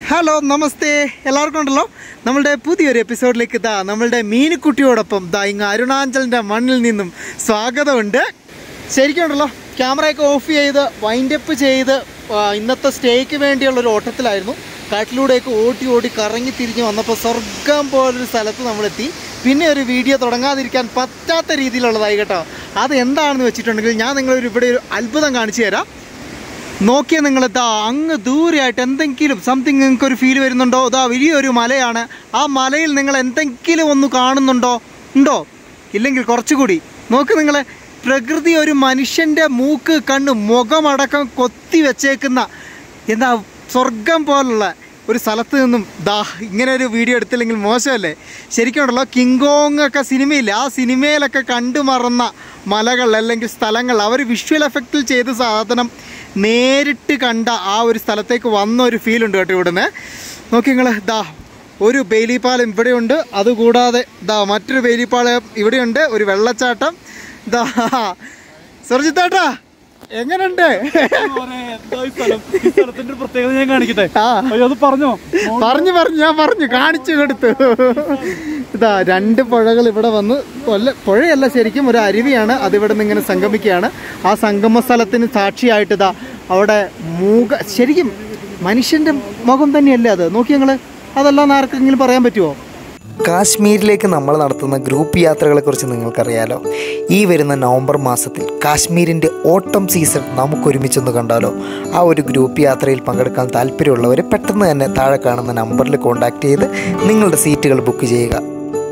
Hello നമസ്തേ എല്ലാവർക്കും ഉണ്ടല്ലോ നമ്മളുടെ പുതിയൊരു എപ്പിസോഡിലേക്ക് ഇതാ നമ്മളുടെ മീനുക്കുട്ടിയോടൊപ്പം ദാ ഇങ്ങ് അരുണാചലിൻ്റെ മണ്ണിൽ നിന്നും സ്വാഗതമുണ്ട് ശരിക്കും ഉണ്ടല്ലോ ക്യാമറയൊക്കെ ഓഫ് ചെയ്ത് വൈൻഡപ്പ് ചെയ്ത് ആ, ഇന്നത്തെ സ്റ്റേക്ക് വേണ്ടിയുള്ള ഒരു ഓട്ടത്തിലായിരുന്നു കാട്ടിലൂടെയൊക്കെ ഓടി ഓടി കറങ്ങി തിരിഞ്ഞ് വന്നപ്പോൾ സ്വർഗം പോലൊരു സ്ഥലത്ത് നമ്മളെത്തി പിന്നെ ഒരു വീഡിയോ തുടങ്ങാതിരിക്കാൻ പറ്റാത്ത രീതിയിലുള്ളതായി കേട്ടോ അത് എന്താണെന്ന് വെച്ചിട്ടുണ്ടെങ്കിൽ ഞാൻ നിങ്ങളൊരു ഇവിടെ ഒരു അത്ഭുതം കാണിച്ചു തരാം നോക്കിയാൽ നിങ്ങൾ ഇതാ അങ്ങ് ദൂരെയായിട്ട് എന്തെങ്കിലും സംതിങ് നിങ്ങൾക്ക് ഒരു ഫീൽ വരുന്നുണ്ടോ ഇതാ വലിയൊരു മലയാണ് ആ മലയിൽ നിങ്ങൾ എന്തെങ്കിലും ഒന്ന് കാണുന്നുണ്ടോ ഉണ്ടോ ഇല്ലെങ്കിൽ കുറച്ചുകൂടി നോക്ക് നിങ്ങൾ പ്രകൃതി ഒരു മനുഷ്യൻ്റെ മൂക്ക് കണ്ണ് മുഖമടക്കം കൊത്തി വെച്ചേക്കുന്ന എന്താ സ്വർഗം പോലുള്ള ഒരു സ്ഥലത്ത് നിന്നും ദാ ഇങ്ങനെ ഒരു വീഡിയോ എടുത്തില്ലെങ്കിൽ മോശമല്ലേ ശരിക്കും ഉണ്ടല്ലോ കിങ്കോങ് ഒക്കെ സിനിമയില്ലേ ആ സിനിമയിലൊക്കെ കണ്ടു മറന്ന മലകൾ അല്ലെങ്കിൽ സ്ഥലങ്ങൾ അവർ വിഷ്വൽ എഫക്റ്റിൽ ചെയ്ത സാധനം നേരിട്ട് കണ്ട ആ ഒരു സ്ഥലത്തേക്ക് വന്ന ഒരു ഫീൽ ഉണ്ട് കേട്ടോ ഇവിടുന്ന് നോക്കി നിങ്ങൾ ദാ ഒരു ബെയിലിപ്പാലം ഇവിടെയുണ്ട് അതുകൂടാതെ ദാ മറ്റൊരു ബെയിലിപ്പാലം ഇവിടെയുണ്ട് ഒരു വെള്ളച്ചാട്ടം ദാ സുർജിത്തേട്ടാ എങ്ങനെയുണ്ട് എന്താ ഈ സ്ഥലം ഈ സ്ഥലത്തിന്റെ ഒരു പ്രത്യേകത ഞാൻ കാണിക്കട്ടെ ആ അയ്യോ അത് പറഞ്ഞോ പറഞ്ഞു പറഞ്ഞു ഞാൻ പറഞ്ഞു കാണിച്ചു കൊടുത്തു ഇതാ രണ്ട് പുഴകൾ ഇവിടെ വന്ന് കൊല്ല പുഴയല്ല ശരിക്കും ഒരു അരുവിയാണ് അതിവിടെ നിന്ന് ഇങ്ങനെ സംഗമിക്കുകയാണ് ആ സംഗമ സ്ഥലത്തിന് സാക്ഷിയായിട്ട് ഇതാ അവിടെ മൂക ശരിക്കും മനുഷ്യന്റെ മുഖം തന്നെയല്ലേ അത് നോക്കി ഞങ്ങള് അതല്ലാന്ന് ആർക്കെങ്കിലും പറയാൻ പറ്റുമോ കാശ്മീരിലേക്ക് നമ്മൾ നടത്തുന്ന ഗ്രൂപ്പ് യാത്രകളെക്കുറിച്ച് നിങ്ങൾക്കറിയാലോ ഈ വരുന്ന നവംബർ മാസത്തിൽ കാശ്മീരിൻ്റെ ഓട്ടം സീസൺ നമുക്കൊരുമിച്ചൊന്ന് കണ്ടാലോ ആ ഒരു ഗ്രൂപ്പ് യാത്രയിൽ പങ്കെടുക്കാൻ താല്പര്യമുള്ളവർ പെട്ടെന്ന് തന്നെ താഴെ കാണുന്ന നമ്പറിൽ കോൺടാക്റ്റ് ചെയ്ത് നിങ്ങളുടെ സീറ്റുകൾ ബുക്ക് ചെയ്യുക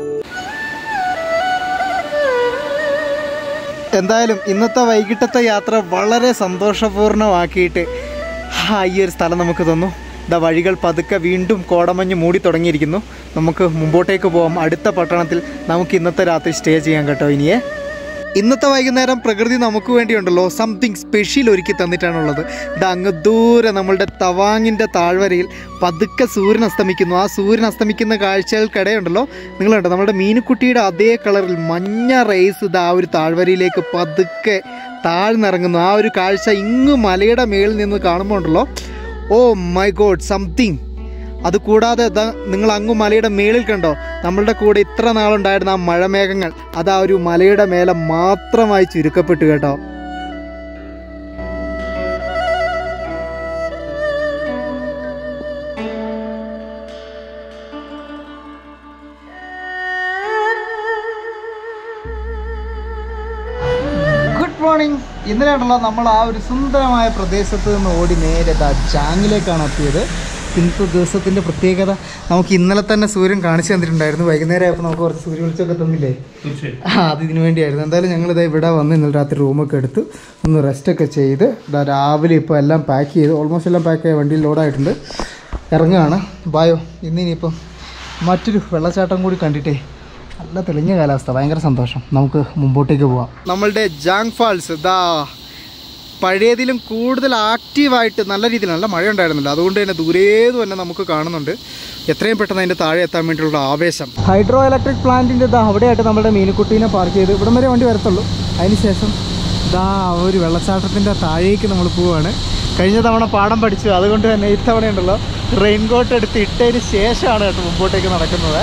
എന്തായാലും ഇന്നത്തെ വൈകിട്ടത്തെ യാത്ര വളരെ സന്തോഷപൂർണ്ണമാക്കിയിട്ട് ഹാ, ഈ ഒരു സ്ഥലം നമുക്ക് തന്നു ദാ വഴികൾ പതുക്കെ വീണ്ടും കോടമഞ്ഞ് മൂടി തുടങ്ങിയിരിക്കുന്നു നമുക്ക് മുമ്പോട്ടേക്ക് പോകാം അടുത്ത പട്ടണത്തിൽ നമുക്ക് ഇന്നത്തെ രാത്രി സ്റ്റേ ചെയ്യാൻ കേട്ടോ ഇനിയേ ഇന്നത്തെ വൈകുന്നേരം പ്രകൃതി നമുക്ക് വേണ്ടിയുണ്ടല്ലോ സംതിങ് സ്പെഷ്യൽ ഒരുക്കി തന്നിട്ടാണുള്ളത് ഇതാ അങ്ങ് ദൂരെ നമ്മളുടെ തവാങ്ങിൻ്റെ താഴ്വരയിൽ പതുക്കെ സൂര്യൻ അസ്തമിക്കുന്നു ആ സൂര്യൻ അസ്തമിക്കുന്ന കാഴ്ചകൾക്കിടെയുണ്ടല്ലോ നിങ്ങളുണ്ട് നമ്മുടെ മീനുക്കുട്ടിയുടെ അതേ കളറിൽ മഞ്ഞ റേസ് ഇതാ ആ ഒരു താഴ്വരയിലേക്ക് പതുക്കെ താഴ്ന്നിറങ്ങുന്നു ആ ഒരു കാഴ്ച ഇങ്ങ് മലയുടെ മേളിൽ നിന്ന് കാണുമ്പോൾ ഉണ്ടല്ലോ ഓ മൈ ഗോഡ് സംതിങ് അത് കൂടാതെ ദാ നിങ്ങൾ അങ്ങ് മലയുടെ മേളിൽ കണ്ടോ നമ്മളുടെ കൂടെ ഇത്ര നാളുണ്ടായിരുന്ന ആ മഴമേഘങ്ങൾ അത് ആ ഒരു മലയുടെ മേലെ മാത്രമായി ചുരുക്കപ്പെട്ടു കേട്ടോ ഗുഡ് മോർണിംഗ് ഇന്നലെ ഉണ്ടല്ലോ നമ്മൾ ആ ഒരു സുന്ദരമായ പ്രദേശത്ത് നിന്ന് ഓടി നേരെ ദാ ജാങ്ങിലേക്കാണ് എത്തിയത് ഇന്നത്തെ ദിവസത്തിൻ്റെ പ്രത്യേകത നമുക്ക് ഇന്നലെ തന്നെ സൂര്യൻ കാണിച്ചു തന്നിട്ടുണ്ടായിരുന്നു വൈകുന്നേരം ആയപ്പോൾ നമുക്ക് കുറച്ച് സൂര്യ വെളിച്ചമൊക്കെ തന്നില്ലേ ആ അത് ഇതിനു വേണ്ടിയായിരുന്നു എന്തായാലും ഞങ്ങളിത് ഇവിടെ വന്ന് ഇന്നലെ രാത്രി റൂമൊക്കെ എടുത്ത് ഒന്ന് റെസ്റ്റൊക്കെ ചെയ്ത് ഇതാ രാവിലെ ഇപ്പോൾ എല്ലാം പാക്ക് ചെയ്ത് ഓൾമോസ്റ്റ് എല്ലാം പാക്ക് ആയി വണ്ടിയിൽ ലോഡായിട്ടുണ്ട് ഇറങ്ങുകയാണ് ബായോ ഇന്ന് ഇനിയിപ്പം മറ്റൊരു വെള്ളച്ചാട്ടം കൂടി കണ്ടിട്ടേ നല്ല തെളിഞ്ഞ കാലാവസ്ഥ ഭയങ്കര സന്തോഷം നമുക്ക് മുമ്പോട്ടേക്ക് പോവാം നമ്മളുടെ ജാങ് ഫാൾസ് ഇതാ പഴയതിലും കൂടുതൽ ആക്റ്റീവായിട്ട് നല്ല രീതിയിൽ നല്ല മഴ ഉണ്ടായിരുന്നില്ല അതുകൊണ്ട് തന്നെ ദൂരേത് തന്നെ നമുക്ക് കാണുന്നുണ്ട് എത്രയും പെട്ടെന്ന് അതിൻ്റെ താഴെ എത്താൻ വേണ്ടിയുള്ള ആവേശം ഹൈഡ്രോ ഇലക്ട്രിക് പ്ലാന്റിൻ്റെ ഇതാ അവിടെയായിട്ട് നമ്മുടെ മീനുക്കുട്ടീനെ പാർക്ക് ചെയ്ത് ഇവിടം വരെ വണ്ടി വരത്തുള്ളൂ അതിനുശേഷം ഇതാ ഒരു വെള്ളച്ചാട്ടത്തിൻ്റെ താഴേക്ക് നമ്മൾ പോവുകയാണ് കഴിഞ്ഞ തവണ പാഠം പഠിച്ചു അതുകൊണ്ട് തന്നെ ഇത്തവണ ഉണ്ടല്ലോ റെയിൻകോട്ട് എടുത്ത് ഇട്ടതിന് ശേഷമാണ് കേട്ടോ മുമ്പോട്ടേക്ക് നടക്കുന്നത്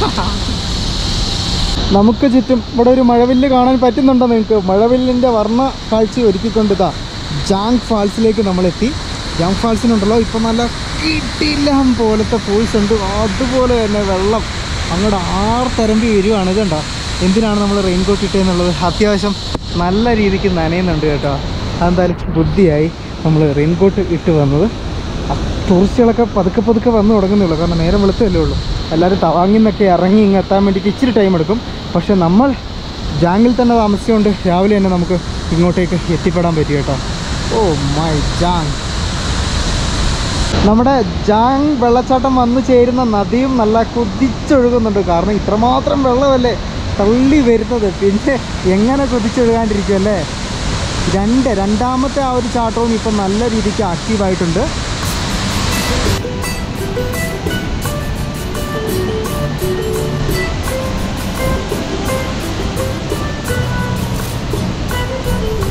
നമുക്ക് ചുറ്റും ഇവിടെ ഒരു മഴവില്ല് കാണാൻ പറ്റുന്നുണ്ടോ നിങ്ങൾക്ക് മഴവില്ലിൻ്റെ വർണ്ണ കാഴ്ച ഒരുക്കിക്കൊണ്ട് ഇതാ ജാങ് ഫാൾസിലേക്ക് നമ്മളെത്തി ജാങ് ഫാൾസിനുണ്ടല്ലോ ഇപ്പം നല്ല കിട്ടില്ലാം പോലത്തെ ഫോഴ്സ് ഉണ്ട് അതുപോലെ തന്നെ വെള്ളം അങ്ങോട്ട് ആർത്തരമ്പി വരുവാണ് ഇതുണ്ടോ എന്തിനാണ് നമ്മൾ റെയിൻകോട്ട് ഇട്ടതെന്നുള്ളത് അത്യാവശ്യം നല്ല രീതിക്ക് നനയുന്നുണ്ട് കേട്ടോ അതെന്തായാലും ബുദ്ധിയായി നമ്മൾ റെയിൻകോട്ട് ഇട്ട് വന്നത് ആ ടൂറിസ്റ്റുകളൊക്കെ പതുക്കെ പതുക്കെ വന്നു തുടങ്ങുന്നുള്ളൂ കാരണം നേരം വെളുത്തല്ലേ ഉള്ളൂ എല്ലാവരും തവാങ്ങിൽ നിന്നൊക്കെ ഇറങ്ങി ഇങ്ങ് എത്താൻ വേണ്ടിയിട്ട് ഇച്ചിരി ടൈം എടുക്കും പക്ഷേ നമ്മൾ ജാങ്ങിൽ തന്നെ താമസിച്ചുകൊണ്ട് രാവിലെ തന്നെ നമുക്ക് ഇങ്ങോട്ടേക്ക് എത്തിപ്പെടാൻ പറ്റി കേട്ടോ ഓ മൈ ജാങ് നമ്മുടെ ജാങ് വെള്ളച്ചാട്ടം വന്നു ചേരുന്ന നദിയും നല്ല കുതിച്ചൊഴുകുന്നുണ്ട് കാരണം ഇത്രമാത്രം വെള്ളമല്ലേ തള്ളി വരുന്നത് പിന്നെ എങ്ങനെ കുതിച്ചൊഴുകാണ്ടിരിക്കും അല്ലേ രണ്ട് രണ്ടാമത്തെ ആ ഒരു ചാട്ടവും ഇപ്പം നല്ല രീതിക്ക് ആക്റ്റീവായിട്ടുണ്ട്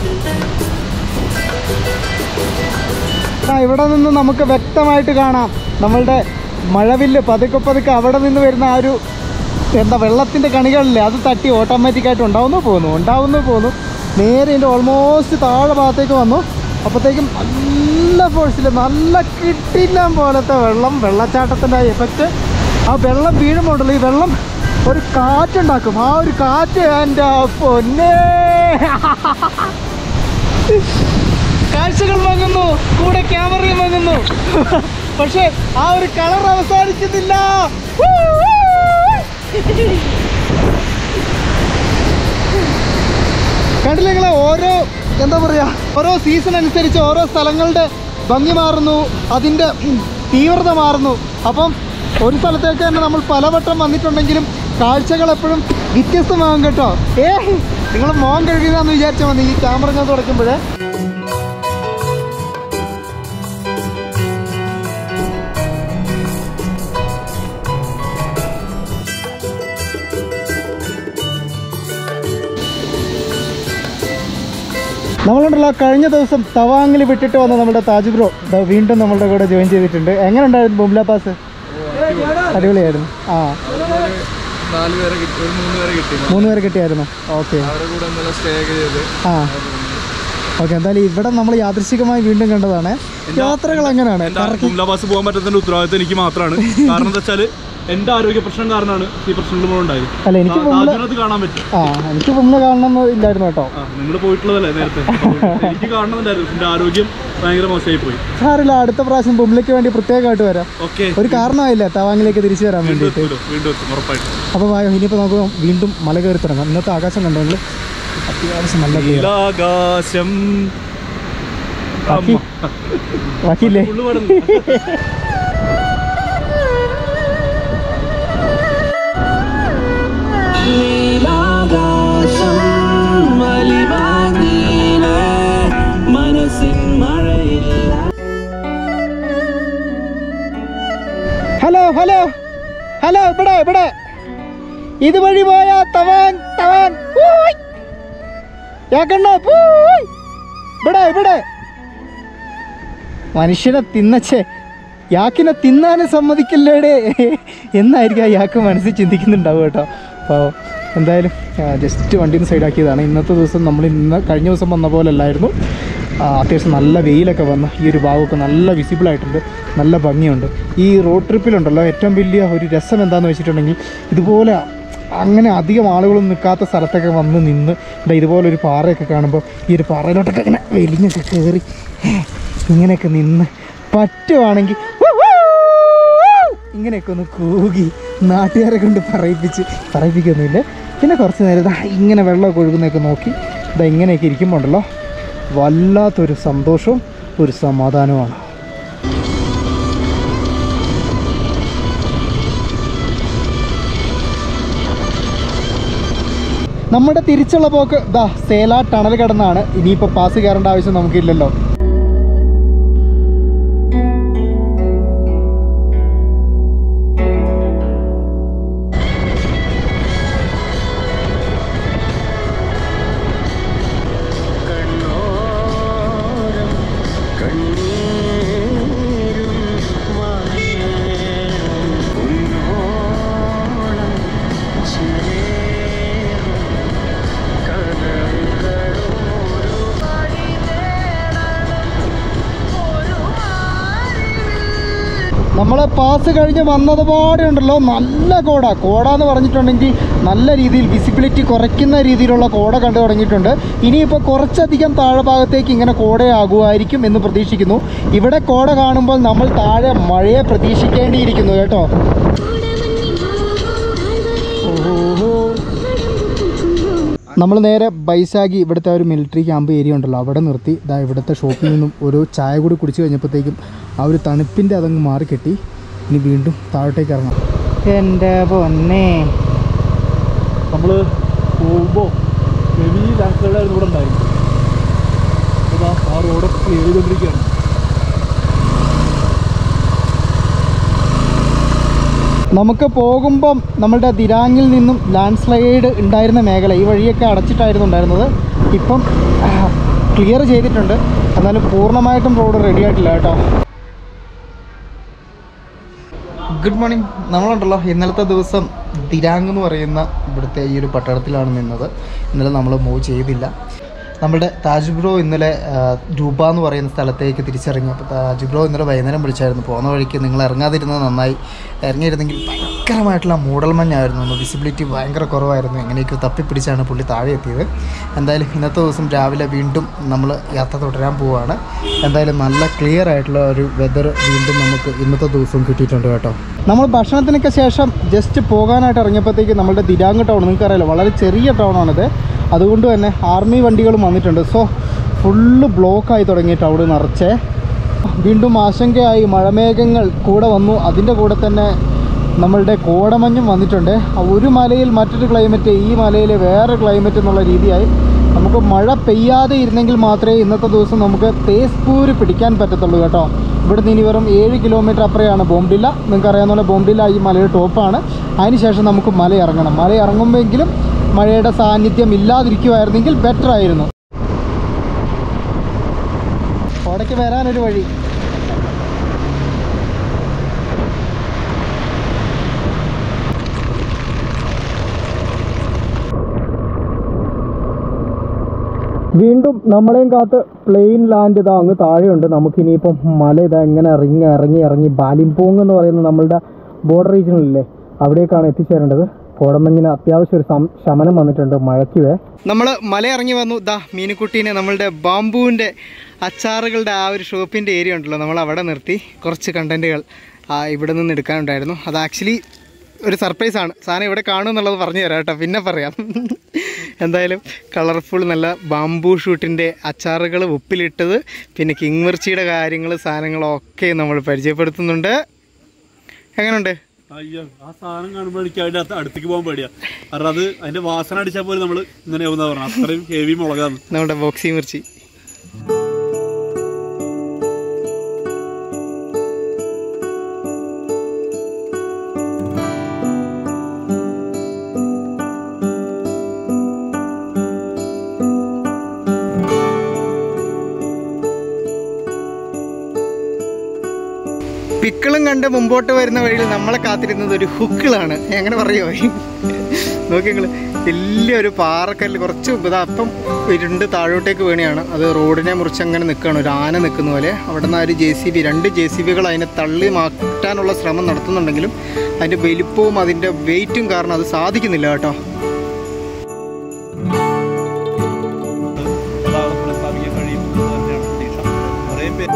ആ ഇവിടെ നിന്ന് നമുക്ക് വ്യക്തമായിട്ട് കാണാം നമ്മളുടെ മഴവില്ല് പതുക്കെ പതുക്കെ അവിടെ നിന്ന് വരുന്ന ആ ഒരു എന്താ വെള്ളത്തിൻ്റെ കണികളില്ലേ അത് തട്ടി ഓട്ടോമാറ്റിക്കായിട്ട് ഉണ്ടാവുന്നു പോകുന്നു ഉണ്ടാവുന്നു പോകുന്നു നേരെ ഇതിൻ്റെ ഓൾമോസ്റ്റ് താഴെ ഭാഗത്തേക്ക് വന്നു അപ്പോഴത്തേക്കും നല്ല ഫോഴ്സിൽ നല്ല കിട്ടില്ല പോലത്തെ വെള്ളം വെള്ളച്ചാട്ടത്തിൻ്റെ ആ എഫക്റ്റ് ആ വെള്ളം വീഴുമ്പോണ്ടല്ലോ ഈ വെള്ളം ഒരു കാറ്റുണ്ടാക്കും ആ ഒരു കാറ്റ് എൻ്റെ പൊന്നേ കാഴ്ചകൾ വാങ്ങുന്നു കൂടെ ക്യാമറയും വാങ്ങുന്നു പക്ഷേ ആ ഒരു കളർ അവസാനിക്കുന്നില്ല വൂ, വൂ. കണ്ടില്ലേ നിങ്ങളെ ഓരോ എന്താ പറയുക ഓരോ സീസൺ അനുസരിച്ച് ഓരോ സ്ഥലങ്ങളുടെ ഭംഗി മാറുന്നു അതിൻ്റെ ഉം, തീവ്രത മാറുന്നു അപ്പം ഒരു സ്ഥലത്തേക്ക് തന്നെ നമ്മൾ പലവട്ടം വന്നിട്ടുണ്ടെങ്കിലും കാഴ്ചകൾ എപ്പോഴും വ്യത്യസ്തമാകും കേട്ടോ ഏ നിങ്ങൾ മോൻ കഴുകുകയെന്ന് വിചാരിച്ചാൽ മതി ഈ ക്യാമറ ഞാൻ തുടയ്ക്കുമ്പോഴേ നമ്മളുണ്ടല്ലോ കഴിഞ്ഞ ദിവസം തവാങ്ങിൽ വിട്ടിട്ട് വന്ന നമ്മുടെ താജ് ബ്രോ ദാ വീണ്ടും നമ്മളുടെ കൂടെ ജോയിൻ ചെയ്തിട്ടുണ്ട് എങ്ങനെ ഉണ്ടായിരുന്നു ബുംല പാസ് അടിപൊളിയായിരുന്നു ആ നാല് പേരെ കിട്ടി ഒരു മൂന്ന് പേരെ കിട്ടി മൂന്ന് പേര് കിട്ടിയായിരുന്നു ഓക്കെ അവരുടെ കൂടെ ഇന്നലെ സ്റ്റേ ഒക്കെ ചെയ്ത് ആ ഓക്കെ എന്തായാലും ഇവിടെ നമ്മൾ യാദൃശികമായി വീണ്ടും കണ്ടതാണ് യാത്രകൾ എങ്ങനെയാണ് എന്റെ കുംല പാസ് പോകാൻ പറ്റാത്തതിന്റെ ഉത്തരവാദിത്തം എനിക്ക് മാത്രമാണ് കാരണം എന്താ വെച്ചാല് എന്റെ ആരോഗ്യ പ്രശ്നം കാരണമാണ് ഈ പ്രശ്നങ്ങൾ മുഴുവൻ ഉണ്ടായത് അല്ല എനിക്ക് ബുംല താജ്മഹൽ കാണാൻ പറ്റും ആ എനിക്ക് ബുംല കാണണമെന്ന് ഇല്ലായിരുന്നു കേട്ടോ ആ നിങ്ങൾ പോയിട്ടുള്ളതല്ലേ നേരത്തെ എനിക്ക് കാണണമെന്നുണ്ടായിരുന്നു എന്റെ ആരോഗ്യം ഭയങ്കര മോശമായി പോയി സാറില്ല അടുത്ത പ്രാവശ്യം ബുംലയ്ക്ക് വേണ്ടി പ്രത്യേകമായിട്ട് വരാം ഓക്കെ ഒരു കാരണമായില്ലേ തവാങ്ങിലേക്ക് തിരിച്ചു വരാൻ വീണ്ടും വേണ്ടിയിട്ട് എത്തുമല്ലോ വീണ്ടും എത്തും ഉറപ്പായിട്ടും അപ്പോൾ വായോ ഇനിയിപ്പോൾ നമുക്ക് വീണ്ടും മല കയറി തുടങ്ങാം ഇന്നത്തെ ആകാശം കണ്ടോ നിങ്ങൾ അത്യാവശ്യം നല്ല ക്ലിയർ നീലാകാശം ബാക്കി ബാക്കിയില്ലേ ഫുള്ള് പാടുന്നു ഹലോ ഹലോ ഹലോ ഇവിടെ ഇവിടെ ഇതുവഴി പോയാ തവാൻ തവാൻ ഊയ്. യാക്കണ്ണ പൂയ്. ഇവിടെ ഇവിടെ മനുഷ്യനെ തിന്നച്ചേ യാക്കിനെ തിന്നാനും സമ്മതിക്കില്ലേടേ എന്നായിരിക്കും ആ യാക്ക് മനസ്സിൽ ചിന്തിക്കുന്നുണ്ടാവും കേട്ടോ അപ്പോൾ എന്തായാലും ജസ്റ്റ് വണ്ടിന്ന് സൈഡാക്കിയതാണ് ഇന്നത്തെ ദിവസം നമ്മൾ ഇന്ന് കഴിഞ്ഞ ദിവസം വന്ന പോലെ അല്ലായിരുന്നു ആ, അത്യാവശ്യം നല്ല വെയിലൊക്കെ വന്ന് ഈ ഒരു ഭാഗമൊക്കെ നല്ല വിസിബിൾ ആയിട്ടുണ്ട് നല്ല ഭംഗിയുണ്ട് ഈ റോഡ് ട്രിപ്പിലുണ്ടല്ലോ ഏറ്റവും വലിയ ഒരു രസം എന്താണെന്ന് വെച്ചിട്ടുണ്ടെങ്കിൽ ഇതുപോലെ അങ്ങനെ അധികം ആളുകളൊന്നും നിൽക്കാത്ത സ്ഥലത്തൊക്കെ വന്ന് നിന്ന് ദാ ഇതുപോലെ ഒരു പാറയൊക്കെ കാണുമ്പോൾ ഈ ഒരു പാറയിലോട്ടൊക്കെ ഇങ്ങനെ വെലിഞ്ഞൊക്കെ കയറി ഇങ്ങനെയൊക്കെ നിന്ന് പറ്റുവാണെങ്കിൽ ഇങ്ങനെയൊക്കെ ഒന്ന് കൂകി നാട്ടുകാരെ കൊണ്ട് പറയിപ്പിച്ച് പറയിപ്പിക്കൊന്നുമില്ല പിന്നെ കുറച്ച് നേരം ദാ ഇങ്ങനെ വെള്ളമൊക്കെ ഒഴുകുന്നതൊക്കെ നോക്കി ഇതാ ഇങ്ങനെയൊക്കെ ഇരിക്കുമ്പോൾ ഉണ്ടല്ലോ വല്ലാത്തൊരു സന്തോഷവും ഒരു സമാധാനവുമാണ് നമ്മുടെ തിരിച്ചുള്ള പോക്ക് ദാ സേല ടണൽ കടന്നാണ് ഇനിയിപ്പോൾ പാസ് കയറേണ്ട ആവശ്യം നമുക്കില്ലല്ലോ നമ്മൾ പാസ് കഴിഞ്ഞ് വന്നതുപാടെ ഉണ്ടല്ലോ നല്ല കോട കോട എന്ന് പറഞ്ഞിട്ടുണ്ടെങ്കിൽ നല്ല രീതിയിൽ വിസിബിലിറ്റി കുറയ്ക്കുന്ന രീതിയിലുള്ള കോട കണ്ടു തുടങ്ങിയിട്ടുണ്ട് ഇനിയിപ്പോൾ കുറച്ചധികം താഴെ ഭാഗത്തേക്ക് ഇങ്ങനെ കോടയാകുമായിരിക്കും എന്ന് പ്രതീക്ഷിക്കുന്നു ഇവിടെ കോട കാണുമ്പോൾ നമ്മൾ താഴെ മഴയെ പ്രതീക്ഷിക്കേണ്ടിയിരിക്കുന്നു കേട്ടോ നമ്മൾ നേരെ ബൈസാഗി ഇവിടുത്തെ ഒരു മിലിറ്ററി ക്യാമ്പ് ഏരിയ ഉണ്ടല്ലോ അവിടെ നിർത്തി ഇതാ ഇവിടുത്തെ ഷോപ്പിൽ നിന്നും ഒരു ചായ കൂടി കുടിച്ച് കഴിഞ്ഞപ്പോഴത്തേക്കും ആ ഒരു തണുപ്പിൻ്റെ അതങ്ങ് മാറി കെട്ടി ഇനി വീണ്ടും താഴോട്ടേക്ക് ഇറങ്ങാം എൻ്റെ പൊന്നേ നമ്മള് പോകുമ്പോ ഹെവി ലാൻഡ്സ്ലൈഡായിരുന്നു ഇവിടെ ഉണ്ടായിരുന്നു അതാ ആ റോഡൊക്കെ ക്ലിയർ ചെയ്തുകൊണ്ടിരിക്കുകയാണ് നമുക്ക് പോകുമ്പം നമ്മളുടെ ദിരാങ്ങിൽ നിന്നും ലാൻഡ് സ്ലൈഡ് ഉണ്ടായിരുന്ന മേഖല ഈ വഴിയൊക്കെ അടച്ചിട്ടായിരുന്നു ഉണ്ടായിരുന്നത് ഇപ്പം ക്ലിയർ ചെയ്തിട്ടുണ്ട് എന്നാലും പൂർണ്ണമായിട്ടും റോഡ് റെഡി ആയിട്ടില്ല കേട്ടോ ഗുഡ് മോർണിംഗ് നമ്മളുണ്ടല്ലോ ഇന്നലത്തെ ദിവസം ദിരാങ് എന്ന് പറയുന്ന ഇവിടുത്തെ ഈ ഒരു പട്ടണത്തിലാണ് നിന്നത് ഇന്നലെ നമ്മൾ മൂവ് ചെയ്തില്ല നമ്മുടെ താജ് ബ്രോ ഇന്നലെ ആ, രൂപ എന്ന് പറയുന്ന സ്ഥലത്തേക്ക് തിരിച്ചിറങ്ങി അപ്പോൾ താജ് ബ്രോ ഇന്നലെ വൈകുന്നേരം വിളിച്ചായിരുന്നു പോകുന്ന വഴിക്ക് നിങ്ങൾ ഇറങ്ങാതിരുന്നത് നന്നായി ഇറങ്ങിയിരുന്നെങ്കിൽ ഭയങ്കരമായിട്ടുള്ള മൂടൽമഞ്ഞായിരുന്നു ഒന്ന് വിസിബിലിറ്റി ഭയങ്കര കുറവായിരുന്നു എങ്ങനെയൊക്കെ തപ്പിപ്പിടിച്ചാണ് പുള്ളി താഴെ എത്തിയത് എന്തായാലും ഇന്നത്തെ ദിവസം രാവിലെ വീണ്ടും നമ്മൾ യാത്ര തുടരാൻ പോവുകയാണ് എന്തായാലും നല്ല ക്ലിയർ ആയിട്ടുള്ള ഒരു വെതർ വീണ്ടും നമുക്ക് ഇന്നത്തെ ദിവസം കിട്ടിയിട്ടുണ്ട് കേട്ടോ നമ്മൾ ഭക്ഷണത്തിനൊക്കെ ശേഷം ജസ്റ്റ് പോകാനായിട്ട് ഇറങ്ങിയപ്പോഴത്തേക്ക് നമ്മുടെ ദിരാങ് ടൗൺ നിങ്ങൾക്ക് അറിയാലോ വളരെ ചെറിയ ടൗണാണിത് അതുകൊണ്ട് തന്നെ ആർമി വണ്ടികളും വന്നിട്ടുണ്ട് സോ ഫുള്ള് ബ്ലോക്കായി തുടങ്ങി ടൗൺ നിറച്ചേ വീണ്ടും ആശങ്കയായി മഴമേഘങ്ങൾ കൂടെ വന്നു അതിൻ്റെ കൂടെ തന്നെ നമ്മളുടെ കോടമഞ്ഞും വന്നിട്ടുണ്ട് ആ ഒരു മലയിൽ മറ്റൊരു ക്ലൈമറ്റ് ഈ മലയിൽ വേറെ ക്ലൈമറ്റ് എന്നുള്ള രീതിയായി നമുക്ക് മഴ പെയ്യാതെ ഇരുന്നെങ്കിൽ മാത്രമേ ഇന്നത്തെ ദിവസം നമുക്ക് തേസ്പൂര് പിടിക്കാൻ പറ്റത്തുള്ളൂ കേട്ടോ ഇവിടുന്ന് ഇനി വെറും ഏഴ് കിലോമീറ്റർ അപ്പുറയാണ് ബോംഡില്ല നിങ്ങൾക്ക് അറിയാവുന്ന പോലെ ബോംഡില്ല ഈ മലയുടെ ടോപ്പാണ് അതിനുശേഷം നമുക്ക് മല ഇറങ്ങണം മല ഇറങ്ങുമ്പോഴെങ്കിലും മഴയുടെ സാന്നിധ്യം ഇല്ലാതിരിക്കുമായിരുന്നെങ്കിൽ ബെറ്റർ ആയിരുന്നു കോടയ്ക്ക് വരാനൊരു വഴി വീണ്ടും നമ്മളെയും കാത്ത് പ്ലെയിൻ ലാൻഡ് ഇതാ അങ്ങ് താഴെയുണ്ട് നമുക്കിനിയിപ്പം മല ഇതാ ഇങ്ങനെ ഇറങ്ങി ഇറങ്ങി ഇറങ്ങി ബാലിംപോങ് എന്ന് പറയുന്ന നമ്മളുടെ ബോർഡർ റീജിയനില്ലേ അവിടേക്കാണ് എത്തിച്ചേരേണ്ടത് കോടമഞ്ഞിന് അത്യാവശ്യം ഒരു സം- ശമനം വന്നിട്ടുണ്ട് മഴയ്ക്കുവേ നമ്മൾ മല ഇറങ്ങി വന്നു ദാ മീനുക്കുട്ടീനെ നമ്മളുടെ ബാംബുവിൻ്റെ അച്ചാറുകളുടെ ആ ഒരു ഷോപ്പിൻ്റെ ഏരിയ ഉണ്ടല്ലോ നമ്മൾ അവിടെ നിർത്തി കുറച്ച് കണ്ടൻറ്റുകൾ ഇവിടെ നിന്ന് എടുക്കാനുണ്ടായിരുന്നു അത് ആക്ച്വലി ഒരു സർപ്രൈസാണ് സാധനം ഇവിടെ കാണും എന്നുള്ളത് പറഞ്ഞു തരാം കേട്ടോ പിന്നെ പറയാം എന്തായാലും കളർഫുൾ നല്ല ബാംബൂ ഷൂട്ടിൻ്റെ അച്ചാറുകൾ ഉപ്പിലിട്ടത് പിന്നെ കിങ് മിർച്ചിയുടെ കാര്യങ്ങൾ സാധനങ്ങളൊക്കെ നമ്മൾ പരിചയപ്പെടുത്തുന്നുണ്ട് എങ്ങനെയുണ്ട് അയ്യോ ആ സാധനം കാണുമ്പോൾ എനിക്ക് അതിന്റെ അടുത്ത് അടുത്തേക്ക് പോകാൻ പേടിയാ കാരണം അത് അതിന്റെ വാസന അടിച്ചാൽ പോലും നമ്മള് ഇങ്ങനെ ആവുന്ന പറഞ്ഞു അത്രയും ഹെവി മുളകാണ് നമ്മുടെ ബോക്സി മിർച്ചി പിക്കിളും കണ്ട് മുമ്പോട്ട് വരുന്ന വഴിയിൽ നമ്മളെ കാത്തിരുന്നത് ഒരു ഹുക്കിളാണ് എങ്ങനെ പറയുമോ നോക്കിങ്ങള് വലിയൊരു പാറക്കല്ല് കുറച്ച് മുമ്പ് ഇതാ അപ്പം ഇരുണ്ട് താഴോട്ടേക്ക് വീണിയാണ് അത് റോഡിനെ മുറിച്ച് അങ്ങനെ നിൽക്കുകയാണ് ഒരു ആന നിൽക്കുന്ന പോലെ അവിടെ നിന്ന് ഒരു ജെ സി ബി രണ്ട് ജെ സി ബികൾ അതിനെ തള്ളി മാറ്റാനുള്ള ശ്രമം നടത്തുന്നുണ്ടെങ്കിലും അതിൻ്റെ വലിപ്പവും അതിൻ്റെ വെയിറ്റും കാരണം അത് സാധിക്കുന്നില്ല കേട്ടോ അതാണ് പുനഃസ്ഥാപിക്കാൻ കഴിയും എന്ന് തന്നെയാണ് പ്രതീക്ഷ കുറേ പേര്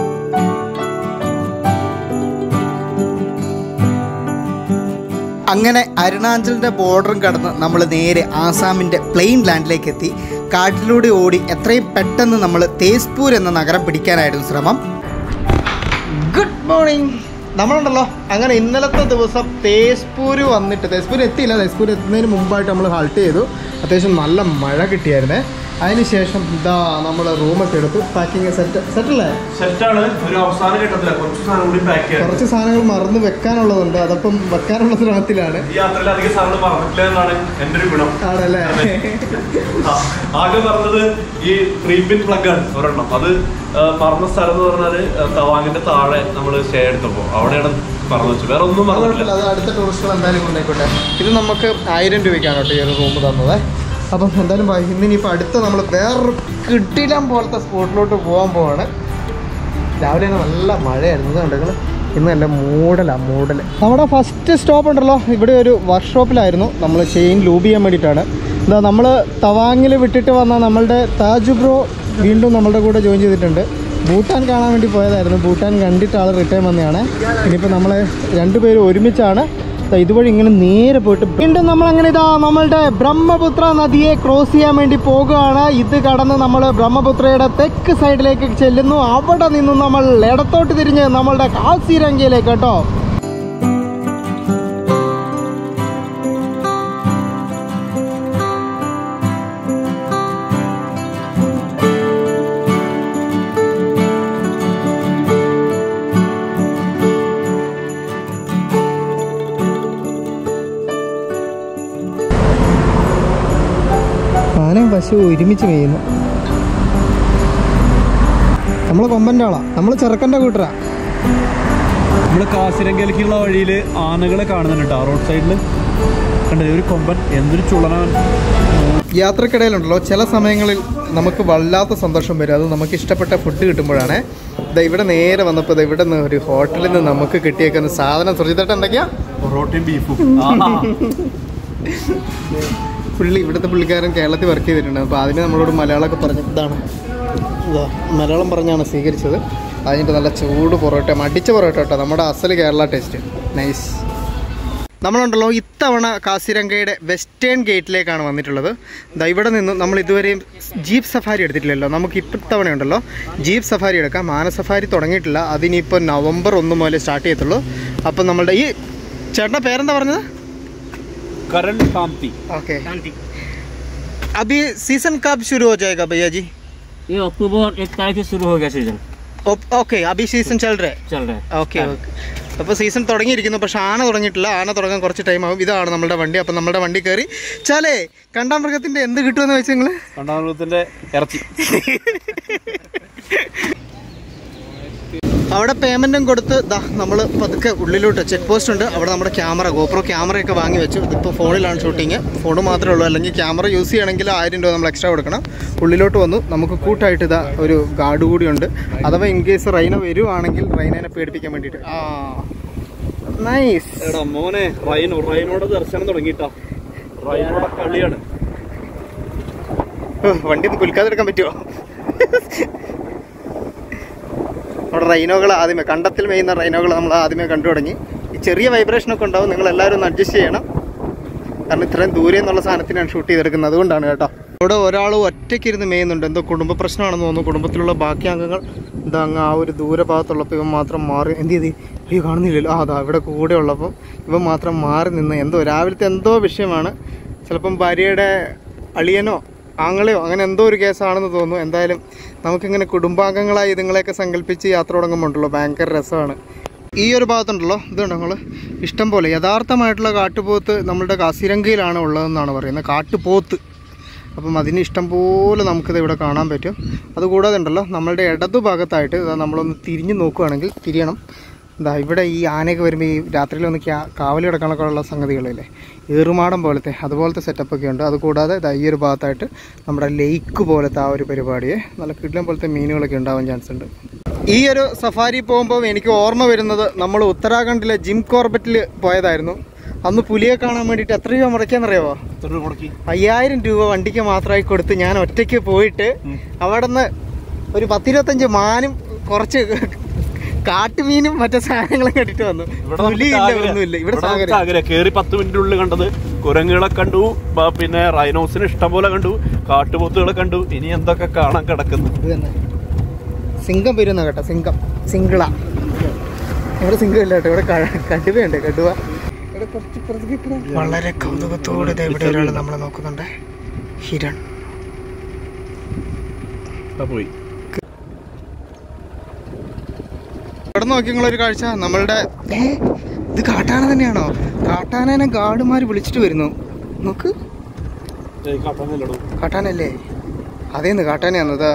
അങ്ങനെ അരുണാചലിൻ്റെ ബോർഡറും കടന്ന് നമ്മൾ നേരെ ആസാമിൻ്റെ പ്ലെയിൻ ലാൻഡിലേക്ക് എത്തി കാട്ടിലൂടെ ഓടി എത്രയും പെട്ടെന്ന് നമ്മൾ തേസ്പൂർ എന്ന നഗരം പിടിക്കാനായിരുന്നു ശ്രമം ഗുഡ് മോർണിംഗ് നമ്മളുണ്ടല്ലോ അങ്ങനെ ഇന്നലത്തെ ദിവസം തേസ്പൂര് വന്നിട്ട് തേസ്പൂർ എത്തിയില്ല തേസ്പൂർ എത്തുന്നതിന് മുമ്പായിട്ട് നമ്മൾ ഹൾട്ട് ചെയ്തു അത്യാവശ്യം നല്ല മഴ കിട്ടിയായിരുന്നേ അതിനുശേഷം ഇതാ നമ്മൾ റൂമൊക്കെ എടുത്തു പാക്കിങ് സെറ്റ് സെറ്റല്ലേ സെറ്റാണ് ഒരു അവസാന ഘട്ടത്തിലാണ് കുറച്ച് സാധനം കൂടി പാക്ക് ചെയ്യാൻ കുറച്ച് സാധനങ്ങൾ മറന്ന് വെക്കാനുള്ളതുണ്ട് അതപ്പം വെക്കാനുള്ള ശ്രമത്തിലാണ് ഈ യാത്രയിൽ അധികം സാധനം മറന്നിട്ടില്ല എന്നാണ് എന്റെ ഒരു ഗുണം ആണല്ലേ ആ, ആകെ പറഞ്ഞത് ഈ ത്രീ പിൻ പ്ലഗ് ആണ് ഒരെണ്ണം അത് ആ, പറഞ്ഞ സ്ഥലം എന്ന് പറഞ്ഞാല് ആ, തവാങ്ങിന്റെ താഴെ നമ്മൾ സ്റ്റേ എടുത്തപ്പോ അവിടെയാണ് പറഞ്ഞു വെച്ചത് വേറെ ഒന്നും അത് പറഞ്ഞിട്ടില്ല കുഴപ്പമില്ല അത് അടുത്ത ടൂറിസ്റ്റുകൾ എന്തായാലും കൊണ്ടേക്കോട്ടെ ഇത് നമുക്ക് ആയിരം രൂപയ്ക്കാണ് കേട്ടോ ഈ ഒരു റൂം തന്നത് അപ്പം എന്തായാലും വാ, ഇന്നിനിപ്പോൾ അടുത്ത നമ്മൾ വേറൊരു കിട്ടിടം പോലത്തെ സ്പോട്ടിലോട്ട് പോകാൻ പോവാണ് രാവിലെ തന്നെ നല്ല മഴയായിരുന്നു ഇതുണ്ടെങ്കിൽ ഇന്ന് നല്ല മൂടലാണ് മൂടൽ നമ്മുടെ ഫസ്റ്റ് സ്റ്റോപ്പ് ഉണ്ടല്ലോ ഇവിടെ ഒരു വർക്ക്ഷോപ്പിലായിരുന്നു നമ്മൾ ചെയിൻ ലൂബ് ചെയ്യാൻ വേണ്ടിയിട്ടാണ് എന്താ നമ്മൾ തവാങ്ങിൽ വിട്ടിട്ട് വന്ന നമ്മളുടെ താജ് ബ്രോ വീണ്ടും നമ്മളുടെ കൂടെ ജോയിൻ ചെയ്തിട്ടുണ്ട് ഭൂട്ടാൻ കാണാൻ വേണ്ടി പോയതായിരുന്നു ഭൂട്ടാൻ കണ്ടിട്ട് ആൾ റിട്ടേൺ വന്നതാണ് ഇനിയിപ്പോൾ നമ്മൾ രണ്ടുപേരും ഒരുമിച്ചാണ് ദാ ഇതുവഴി ഇങ്ങനെ നേരെ പോയിട്ട് വീണ്ടും നമ്മൾ അങ്ങനെ ഇതാ നമ്മളുടെ ബ്രഹ്മപുത്ര നദിയെ ക്രോസ് ചെയ്യാൻ വേണ്ടി പോകുകയാണ് ഇത് കടന്ന് നമ്മൾ ബ്രഹ്മപുത്രയുടെ തെക്ക് സൈഡിലേക്ക് ചെല്ലുന്നു അവിടെ നിന്നും നമ്മൾ ഇടത്തോട്ട് തിരിഞ്ഞ് നമ്മളുടെ കാസിരംഗയിലേക്ക് കേട്ടോ ആനയും പശു ഒരുമിച്ച് മേയുന്നു നമ്മൾ കൊമ്പൻ്റെ ആളാ നമ്മൾ ചെറുക്കൻ്റെ കൂട്ടരാ നമ്മൾ കാശിരങ്കയിലേക്കുള്ള വഴിയിൽ ആനകളെ കാണുന്നുണ്ട് കേട്ടോ റോഡ് സൈഡിൽ കണ്ടത് ഒരു കൊമ്പൻ എന്തൊരു ചുളനാൻ യാത്രക്കിടയിലുണ്ടല്ലോ ചില സമയങ്ങളിൽ നമുക്ക് വല്ലാത്ത സന്തോഷം വരും അത് നമുക്ക് ഇഷ്ടപ്പെട്ട ഫുഡ് കിട്ടുമ്പോഴാണ് ദാ ഇവിടെ നേരെ വന്നപ്പോൾ ദാ ഇവിടെ നിന്ന് ഒരു ഹോട്ടലിൽ നിന്ന് നമുക്ക് കിട്ടിയേക്കുന്ന സാധനം സുരജിത്തേട്ടൻ എന്തൊക്കെയാ പൊറോട്ടയും ബീഫും പുള്ളി ഇവിടുത്തെ പുള്ളിക്കാരൻ കേരളത്തിൽ വർക്ക് ചെയ്തിട്ടുണ്ട് അപ്പോൾ അതിന് നമ്മളോട് മലയാളമൊക്കെ പറഞ്ഞു ഇതാണ് ഇതാ മലയാളം പറഞ്ഞാണ് സ്വീകരിച്ചത് അതിൻ്റെ നല്ല ചൂട് പൊറോട്ട മടിച്ച പൊറോട്ട കേട്ടോ നമ്മുടെ അസൽ കേരള ടേസ്റ്റ് നൈസ് നമ്മളുണ്ടല്ലോ ഇത്തവണ കാസിരംഗയുടെ വെസ്റ്റേൺ ഗേറ്റിലേക്കാണ് വന്നിട്ടുള്ളത് ദാ ഇവിടെ നിന്ന് നമ്മൾ ഇതുവരെയും ജീപ്പ് സഫാരി എടുത്തിട്ടില്ലല്ലോ നമുക്ക് ഇത്തവണ ഉണ്ടല്ലോ ജീപ്പ് സഫാരി എടുക്കാം മാന സഫാരി തുടങ്ങിയിട്ടില്ല അതിനിപ്പോൾ നവംബർ ഒന്ന് മുതൽ സ്റ്റാർട്ട് ചെയ്യത്തുള്ളൂ അപ്പം നമ്മളുടെ ഈ ചേട്ടൻ്റെ പേരെന്താ പറഞ്ഞത് കരൺ കാന്തി ओके अभी सीजन कब शुरू हो जाएगा भैया जी ये अक्टूबर एक तारीख से शुरू हो गया सीजन ओप- ओके अभी सीजन चल रहा है चल रहा है ഓക്കെ ഓക്കെ അപ്പോൾ സീസൺ തുടങ്ങിയിരിക്കുന്നു പക്ഷെ ആന തുടങ്ങിയിട്ടില്ല ആന തുടങ്ങാൻ കുറച്ച് ടൈം ആവും ഇതാണ് നമ്മുടെ വണ്ടി അപ്പം നമ്മുടെ വണ്ടി കയറി ചാലേ കണ്ടാമൃഗത്തിൻ്റെ എന്ത് കിട്ടുമെന്ന് വെച്ചാൽ നിങ്ങൾ കണ്ടാമൃഗത്തിന്റെ ഇറച്ചി അവിടെ പേയ്മെൻറ്റും കൊടുത്ത് ദാ നമ്മൾ പതുക്കെ ഉള്ളിലോട്ട് ചെക്ക് പോസ്റ്റ് ഉണ്ട് അവിടെ നമ്മുടെ ക്യാമറ ഗോപ്രോ ക്യാമറയൊക്കെ വാങ്ങി വെച്ചു ഇതിപ്പോൾ ഫോണിലാണ് ഷൂട്ടിങ് ഫോൺ മാത്രമേ ഉള്ളൂ അല്ലെങ്കിൽ ക്യാമറ യൂസ് ചെയ്യണമെങ്കിൽ ആയിരം രൂപ നമ്മൾ എക്സ്ട്രാ കൊടുക്കണം ഉള്ളിലോട്ട് വന്നു നമുക്ക് കൂട്ടായിട്ട് ഇതാ ഒരു ഗാർഡ് കൂടിയുണ്ട് അഥവാ ഇൻ കേസ് റൈന വരുവാണെങ്കിൽ റൈനനെ പേടിപ്പിക്കാൻ വേണ്ടിയിട്ട് ആ നൈസ് എടാ മോനെ റൈനോ റൈനോടെ ദർശനം തുടങ്ങിട്ടാ റൈനോടെ കളിയാണ് വണ്ടി ഒന്ന് കുലുക്കാതെടുക്കാൻ പറ്റുമോ നമ്മുടെ റൈനോകൾ ആദ്യമേ കണ്ടത്തിൽ മെയ്യുന്ന റൈനോകൾ നമ്മൾ ആദ്യമേ കണ്ടു തുടങ്ങി ഈ ചെറിയ വൈബ്രേഷനൊക്കെ ഉണ്ടാവും നിങ്ങൾ എല്ലാവരും ഒന്ന് അഡ്ജസ്റ്റ് ചെയ്യണം കാരണം ഇത്രയും ദൂരെ എന്നുള്ള സാധനത്തിനാണ് ഷൂട്ട് ചെയ്തെടുക്കുന്നത് അതുകൊണ്ടാണ് കേട്ടോ ഇവിടെ ഒരാൾ ഒറ്റയ്ക്ക് ഇരുന്ന് മേയുന്നുണ്ട് എന്തോ കുടുംബ പ്രശ്നമാണെന്ന് തോന്നുന്നു കുടുംബത്തിലുള്ള ബാക്കി അംഗങ്ങൾ ഇതാ അങ്ങ് ആ ഒരു ദൂരഭാഗത്തുള്ളപ്പോൾ ഇവൻ മാത്രം മാറി എന്ത് ചെയ്ത് അയ്യോ കാണുന്നില്ലല്ലോ ആ അതാ ഇവിടെ കൂടെ ഉള്ളപ്പോൾ ഇവൻ മാത്രം മാറി നിന്ന് എന്തോ രാവിലത്തെ എന്തോ വിഷയമാണ് ചിലപ്പം ഭാര്യയുടെ അളിയനോ ആങ്ങളെയോ അങ്ങനെ എന്തോ ഒരു കേസാണെന്ന് തോന്നുന്നു എന്തായാലും നമുക്കിങ്ങനെ കുടുംബാംഗങ്ങളായി ഇതുങ്ങളെയൊക്കെ സങ്കല്പിച്ച് യാത്ര തുടങ്ങുമ്പോണ്ടല്ലോ ഭയങ്കര രസമാണ് ഈ ഒരു ഭാഗത്തുണ്ടല്ലോ ഇതുണ്ട് നമ്മൾ ഇഷ്ടം പോലെ യഥാർത്ഥമായിട്ടുള്ള കാട്ടുപോത്ത് നമ്മളുടെ കാസിരങ്കയിലാണ് ഉള്ളതെന്നാണ് പറയുന്നത് കാട്ടുപോത്ത് അപ്പം അതിന് ഇഷ്ടം പോലെ നമുക്കിത് ഇവിടെ കാണാൻ പറ്റും അതുകൂടാതെ ഉണ്ടല്ലോ നമ്മളുടെ ഇടതു ഭാഗത്തായിട്ട് ഇതാ നമ്മളൊന്ന് തിരിഞ്ഞ് നോക്കുകയാണെങ്കിൽ തിരിയണം എന്താ ഇവിടെ ഈ ആനയൊക്കെ വരുമ്പോൾ ഈ രാത്രിയിൽ ഒന്ന് ക്യാ കാവലി കിടക്കാനൊക്കെ ഉള്ള സംഗതികളില്ലേ ഏറുമാടം പോലത്തെ അതുപോലത്തെ സെറ്റപ്പൊക്കെ ഉണ്ട് അതുകൂടാതെ ഇതാ ഈ ഒരു ഭാഗത്തായിട്ട് നമ്മുടെ ലേക്ക് പോലത്തെ ആ ഒരു പരിപാടിയെ നല്ല കിഡ്ലം പോലത്തെ മീനുകളൊക്കെ ഉണ്ടാവാൻ ചാൻസ് ഉണ്ട് ഈ ഒരു സഫാരി പോകുമ്പോൾ എനിക്ക് ഓർമ്മ വരുന്നത് നമ്മൾ ഉത്തരാഖണ്ഡിലെ ജിം കോർബറ്റിൽ പോയതായിരുന്നു അന്ന് പുലിയെ കാണാൻ വേണ്ടിയിട്ട് എത്ര രൂപ മുടക്കിയെന്നറിയാവോ എത്ര രൂപ മുടക്കി അയ്യായിരം രൂപ വണ്ടിക്ക് മാത്രമായി കൊടുത്ത് ഞാൻ ഒറ്റയ്ക്ക് പോയിട്ട് അവിടെ നിന്ന് ഒരു പത്തിരുപത്തഞ്ച് മാനും കുറച്ച് കാട്ടുമീനും മറ്റു സാധനങ്ങളും കണ്ടിട്ട് വന്നു പുലിയില്ല ഒന്നുമില്ല ഇവിടെ സാഗരം സാഗര കേറി പത്ത് മിനിറ്റിനുള്ളിൽ കണ്ടത് കുരങ്ങുകളെ കണ്ടു ബ- പിന്നെ റൈനോസിനെ ഇഷ്ടം പോലെ കണ്ടു കാട്ടുപോത്തുകളെ കണ്ടു ഇനി എന്തൊക്കെ കാണാൻ കിടക്കുന്നു ഇത് തന്നെ സിംഗം വരുന്ന കേട്ടോ സിംഗം സിംഗിള ഇവിടെ സിംഗം ഇല്ല കേട്ടോ ഇവിടെ ക- കടുവയുണ്ട് കടുവ വളരെ കൗതുകത്തോടെ ദേ ഇവിടെ ഒരാൾ നമ്മളെ നോക്കുന്നുണ്ട് ഹിരൺ ആ, പോയി ഇവിടെ നോക്കി നിങ്ങളൊരു കാഴ്ച നമ്മളുടെ ഏ, ഇത് കാട്ടാന തന്നെയാണോ കാട്ടാനനെ ഗാർഡുമാർ വിളിച്ചിട്ട് വരുന്നു നോക്ക് ഏയ് കാട്ടാനല്ലടോ. കാട്ടാനല്ലേ അതേന്ന് കാട്ടാനയാന്നതാ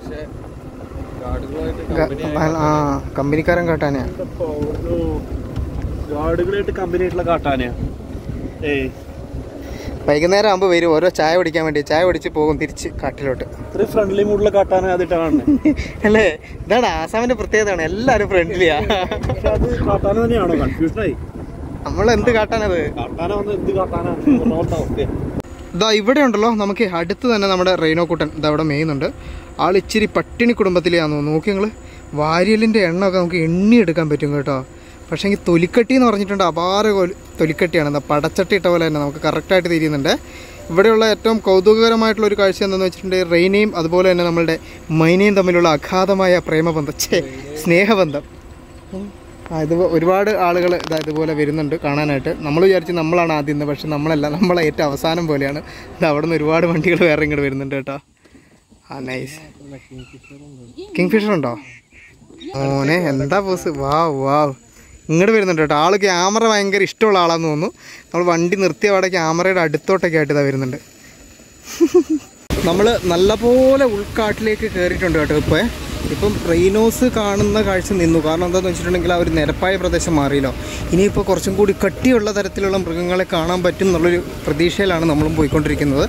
ആ കമ്പനിക്കാരൻ കാട്ടാനയാ ഇതപ്പോ ഒരു ഗാർഡുകളായിട്ട് കമ്പനി ആയിട്ടുള്ള കാട്ടാനയാ ഏയ് വൈകുന്നേരം ആകുമ്പോൾ വരും ഓരോ ചായ കുടിക്കാൻ വേണ്ടി ചായ കുടിച്ച് പോകും തിരിച്ച് കാട്ടിലോട്ട് ഇത്രയും ഫ്രണ്ട്ലി മൂഡിലുള്ള കാട്ടാന ആദ്യമായിട്ടാ കാണുന്നത് അല്ലേ ഇതാണ് ആസാമിന്റെ പ്രത്യേകതയാണ് എല്ലാവരും ഫ്രണ്ട്ലിയാ പക്ഷെ അത് കാട്ടാന തന്നെയാണോ കൺഫ്യൂഷനായി നമ്മൾ എന്ത് കാട്ടാനത് കാട്ടാന വന്ന് എന്ത് കാട്ടാന ഓക്കെ ഇതാ ഇവിടെ ഉണ്ടല്ലോ നമുക്ക് അടുത്ത് തന്നെ നമ്മുടെ റെയിനോക്കുട്ടൻ ഇതാ അവിടെ മേയുന്നുണ്ട് ആൾ ഇച്ചിരി പട്ടിണി കുടുംബത്തിലെയാന്ന് തോന്നുന്നു നോക്കി നിങ്ങൾ വാരിയലിൻ്റെ എണ്ണമൊക്കെ നമുക്ക് എണ്ണിയെടുക്കാൻ പറ്റും കേട്ടോ പക്ഷേ എങ്കിൽ തൊലിക്കട്ടി എന്ന് പറഞ്ഞിട്ടുണ്ട് അപാര കൊലി- തൊലിക്കട്ടിയാണ് എന്താ പടച്ചട്ടി ഇട്ട പോലെ തന്നെ നമുക്ക് കറക്റ്റായിട്ട് തിരിയുന്നുണ്ട് ഇവിടെയുള്ള ഏറ്റവും കൗതുകകരമായിട്ടുള്ള ഒരു കാഴ്ച എന്താണെന്ന് വെച്ചിട്ടുണ്ടെങ്കിൽ റെയിനയും അതുപോലെ തന്നെ നമ്മളുടെ മൈനയും തമ്മിലുള്ള അഗാധമായ പ്രേമബന്ധം ഛേ സ്നേഹബന്ധം ആ ഇത് ഒരുപാട് ആളുകൾ ഇതാ ഇതുപോലെ വരുന്നുണ്ട് കാണാനായിട്ട് നമ്മൾ വിചാരിച്ച് നമ്മളാണ് ആദ്യം ഇന്ന് പക്ഷെ നമ്മളല്ല നമ്മളെ ഏറ്റവും അവസാനം പോലെയാണ് ഇത് അവിടെ നിന്ന് ഒരുപാട് വണ്ടികൾ വേറെ ഇങ്ങോട്ട് വരുന്നുണ്ട് കേട്ടോ ആ നൈസ് കിങ് ഫിഷർ ഉണ്ടോ ഓനെ എന്താ പോസ് വാവ് വാവ് ഇങ്ങോട്ട് വരുന്നുണ്ട് കേട്ടോ ആൾ ക്യാമറ ഭയങ്കര ഇഷ്ടമുള്ള ആളാന്ന് തോന്നുന്നു നമ്മൾ വണ്ടി നിർത്തിയ അവിടെ ക്യാമറയുടെ അടുത്തോട്ടൊക്കെ ആയിട്ട് ഇതാ വരുന്നുണ്ട് നമ്മൾ നല്ലപോലെ ഉൾക്കാട്ടിലേക്ക് കയറിയിട്ടുണ്ട് കേട്ടോ ഇപ്പോൾ ഇപ്പം റെയിനോസ് കാണുന്ന കാഴ്ച നിന്നു കാരണം എന്താണെന്ന് വെച്ചിട്ടുണ്ടെങ്കിൽ ആ ഒരു നിരപ്പായ പ്രദേശം മാറിയല്ലോ ഇനിയിപ്പോൾ കുറച്ചും കൂടി കട്ടിയുള്ള തരത്തിലുള്ള മൃഗങ്ങളെ കാണാൻ പറ്റും എന്നുള്ളൊരു പ്രതീക്ഷയിലാണ് നമ്മളും പോയിക്കൊണ്ടിരിക്കുന്നത്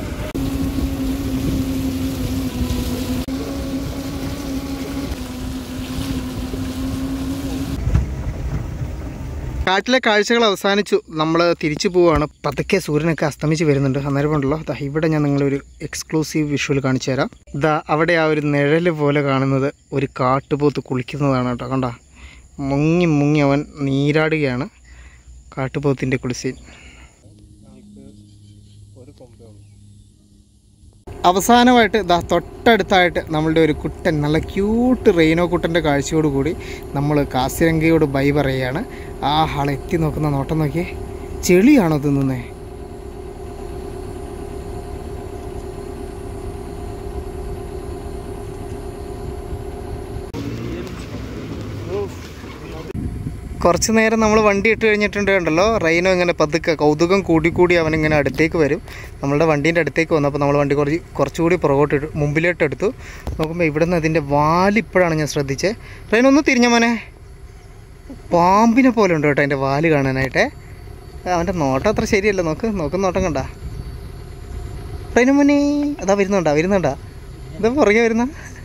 കാട്ടിലെ കാഴ്ചകൾ അവസാനിച്ചു നമ്മൾ തിരിച്ചു പോവുകയാണ് പതുക്കെ സൂര്യനൊക്കെ അസ്തമിച്ച് വരുന്നുണ്ട് അന്നേരം ഉണ്ടല്ലോ ദാ ഇവിടെ ഞാൻ നിങ്ങളൊരു എക്സ്ക്ലൂസീവ് വിഷ്വൽ കാണിച്ചു തരാം ദാ അവിടെ ആ ഒരു നിഴൽ പോലെ കാണുന്നത് ഒരു കാട്ടുപോത്ത് കുളിക്കുന്നതാണ് കേട്ടോ കണ്ട മുങ്ങി മുങ്ങി അവൻ നീരാടുകയാണ് കാട്ടുപോത്തിൻ്റെ കുളിസീൻ അവസാനമായിട്ട് ദാ തൊട്ടടുത്തായിട്ട് നമ്മളുടെ ഒരു കുട്ടൻ നല്ല ക്യൂട്ട് റെയിനോ കുട്ടൻ്റെ കാഴ്ചയോടുകൂടി നമ്മൾ കാസിരംഗയോട് ബൈ പറയുകയാണ് ആ ആളെ എത്തി നോക്കുന്ന നോട്ടം നോക്കിയേ ചെളിയാണോ തിന്നുന്നേ കുറച്ച് നേരം നമ്മൾ വണ്ടി ഇട്ട് കഴിഞ്ഞിട്ടുണ്ട് കണ്ടല്ലോ റൈനോ ഇങ്ങനെ പതുക്കെ കൗതുകം കൂടി കൂടി അവനിങ്ങനെ അടുത്തേക്ക് വരും നമ്മളുടെ വണ്ടീൻ്റെ അടുത്തേക്ക് വന്നപ്പോൾ നമ്മൾ വണ്ടി കുറച്ച് കുറച്ചുകൂടി പുറകോട്ട് ഇട്ടു മുമ്പിലോട്ട് എടുത്തു നോക്കുമ്പോൾ ഇവിടെ നിന്ന് അതിൻ്റെ വാലിപ്പോഴാണ് ഞാൻ ശ്രദ്ധിച്ചത് റൈനോ ഒന്ന് തിരിഞ്ഞ മോനെ പാമ്പിനെ പോലെ ഉണ്ട് കേട്ടോ അതിൻ്റെ വാല് കാണാനായിട്ട് അവൻ്റെ നോട്ടം അത്ര ശരിയല്ല നോക്ക് നോക്കുന്ന നോട്ടം കണ്ട റൈനോ മോനെ അതാ വരുന്നുണ്ടാ വരുന്നുണ്ടാ ഇതാ പുറകെ വരുന്ന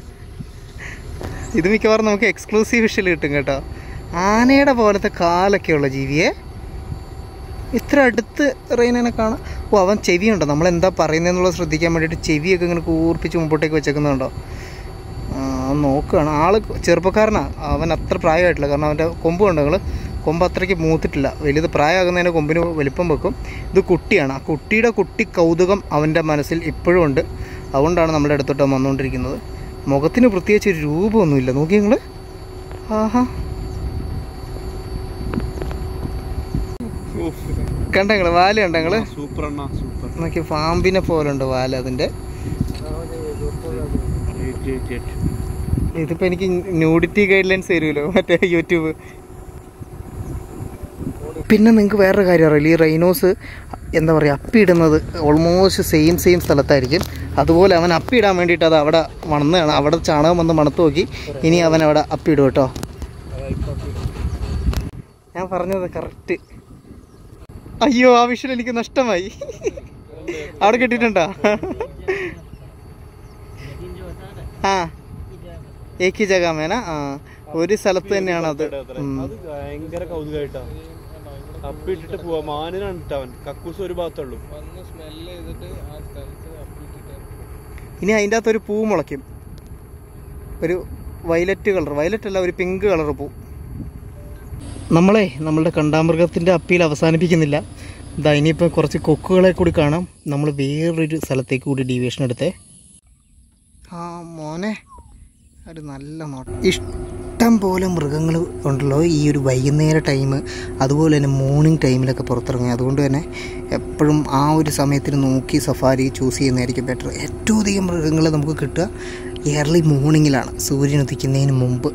ഇത് മിക്കവാറും നമുക്ക് എക്സ്ക്ലൂസീവ് വിഷയിൽ കിട്ടും കേട്ടോ ആനയുടെ പോലത്തെ കാലൊക്കെയുള്ള ജീവിയെ ഇത്ര അടുത്ത് റെയിനെ കാണാം ഓ അവൻ ചെവിയുണ്ടോ നമ്മൾ എന്താ പറയുന്നതെന്നുള്ളത് ശ്രദ്ധിക്കാൻ വേണ്ടിയിട്ട് ചെവിയൊക്കെ ഇങ്ങനെ കൂർപ്പിച്ച് മുമ്പോട്ടേക്ക് വെച്ചേക്കുന്നുണ്ടോ ആ, അവൻ നോക്കുകയാണ് ആള് ചെറുപ്പക്കാരനാണ് അവൻ അത്ര പ്രായമായിട്ടില്ല കാരണം അവൻ്റെ കൊമ്പ് കണ്ടോ നിങ്ങൾ കൊമ്പ് അത്രയ്ക്ക് മൂത്തിട്ടില്ല വലുത് പ്രായമാകുന്നതിന് കൊമ്പിന് വലിപ്പം വെക്കും ഇത് കുട്ടിയാണ് ആ കുട്ടിയുടെ കുട്ടി കൗതുകം അവൻ്റെ മനസ്സിൽ ഇപ്പോഴും ഉണ്ട് അതുകൊണ്ടാണ് നമ്മുടെ അടുത്തോട്ട് അവൻ വന്നുകൊണ്ടിരിക്കുന്നത് മുഖത്തിന് പ്രത്യേകിച്ച് ഒരു രൂപമൊന്നുമില്ല നോക്കി നിങ്ങൾ ആഹാ കണ്ട നിങ്ങള് വാല് കണ്ട നിങ്ങള് സൂപ്പർ അണ്ണ സൂപ്പർ നോക്കി പാമ്പിനെ പോലെ ഉണ്ട് വാല് അതിന്റെ ഇതിപ്പോ എനിക്ക് ന്യൂഡിറ്റി ഗൈഡ് ലൈൻസ് തരുമല്ലോ മറ്റേ യൂട്യൂബ് പിന്നെ നിങ്ങൾക്ക് വേറൊരു കാര്യം അറിയില്ല ഈ റൈനോസ് എന്താ പറയുക അപ്പിയിടുന്നത് ഓൾമോസ്റ്റ് സെയിം സെയിം സ്ഥലത്തായിരിക്കും അതുപോലെ അവൻ അപ്പിയിടാൻ വേണ്ടിയിട്ട് അത് അവിടെ മണന്നാണ് അവിടെ ചാണകം വന്ന് മണത്ത് നോക്കി ഇനി അവൻ അവിടെ അപ്പിയിടും കേട്ടോ ഞാൻ പറഞ്ഞത് കറക്റ്റ് അയ്യോ ആ വിഷയം എനിക്ക് നഷ്ടമായി അവിടെ കിട്ടിയിട്ടുണ്ടോ ആ ഏക്ക് ജഗാമേന ആ ഒരു സ്ഥലത്ത് തന്നെയാണ് അത് ഉം. അത് ഭയങ്കര കൗതുകമായിട്ടാ അപ്പിട്ടിട്ട് പോവാ മാനിനാണ് ഇട്ടവൻ കക്കൂസ് ഒരു ഭാഗത്തുള്ളൂ ഇനി അതിൻ്റെ അകത്ത് ഒരു പൂ മുളയ്ക്കും ഒരു വയലറ്റ് കളർ വയലറ്റ് അല്ല ഒരു പിങ്ക് കളർ പൂ നമ്മളെ നമ്മളുടെ കണ്ടാമൃഗത്തിൻ്റെ അപ്പീൽ അവസാനിപ്പിക്കുന്നില്ല ഇതാ ഇനിയിപ്പോൾ കുറച്ച് കൊക്കുകളെ കൂടി കാണാം നമ്മൾ വേറൊരു സ്ഥലത്തേക്ക് കൂടി ഡീവിയേഷൻ എടുത്തേ ആ മോനെ ഒരു നല്ല നോട്ടം ഇഷ്ടം പോലെ മൃഗങ്ങൾ ഉണ്ടല്ലോ ഈ ഒരു വൈകുന്നേര ടൈം അതുപോലെ തന്നെ മോർണിംഗ് ടൈമിലൊക്കെ പുറത്തിറങ്ങി അതുകൊണ്ട് തന്നെ എപ്പോഴും ആ ഒരു സമയത്തിന് നോക്കി സഫാരി ചൂസ് ചെയ്യുന്നതായിരിക്കും ബെറ്റർ ഏറ്റവും അധികം മൃഗങ്ങൾ നമുക്ക് കിട്ടുക ഏർലി മോർണിംഗിലാണ് സൂര്യൻ ഉദിക്കുന്നതിന് മുമ്പ്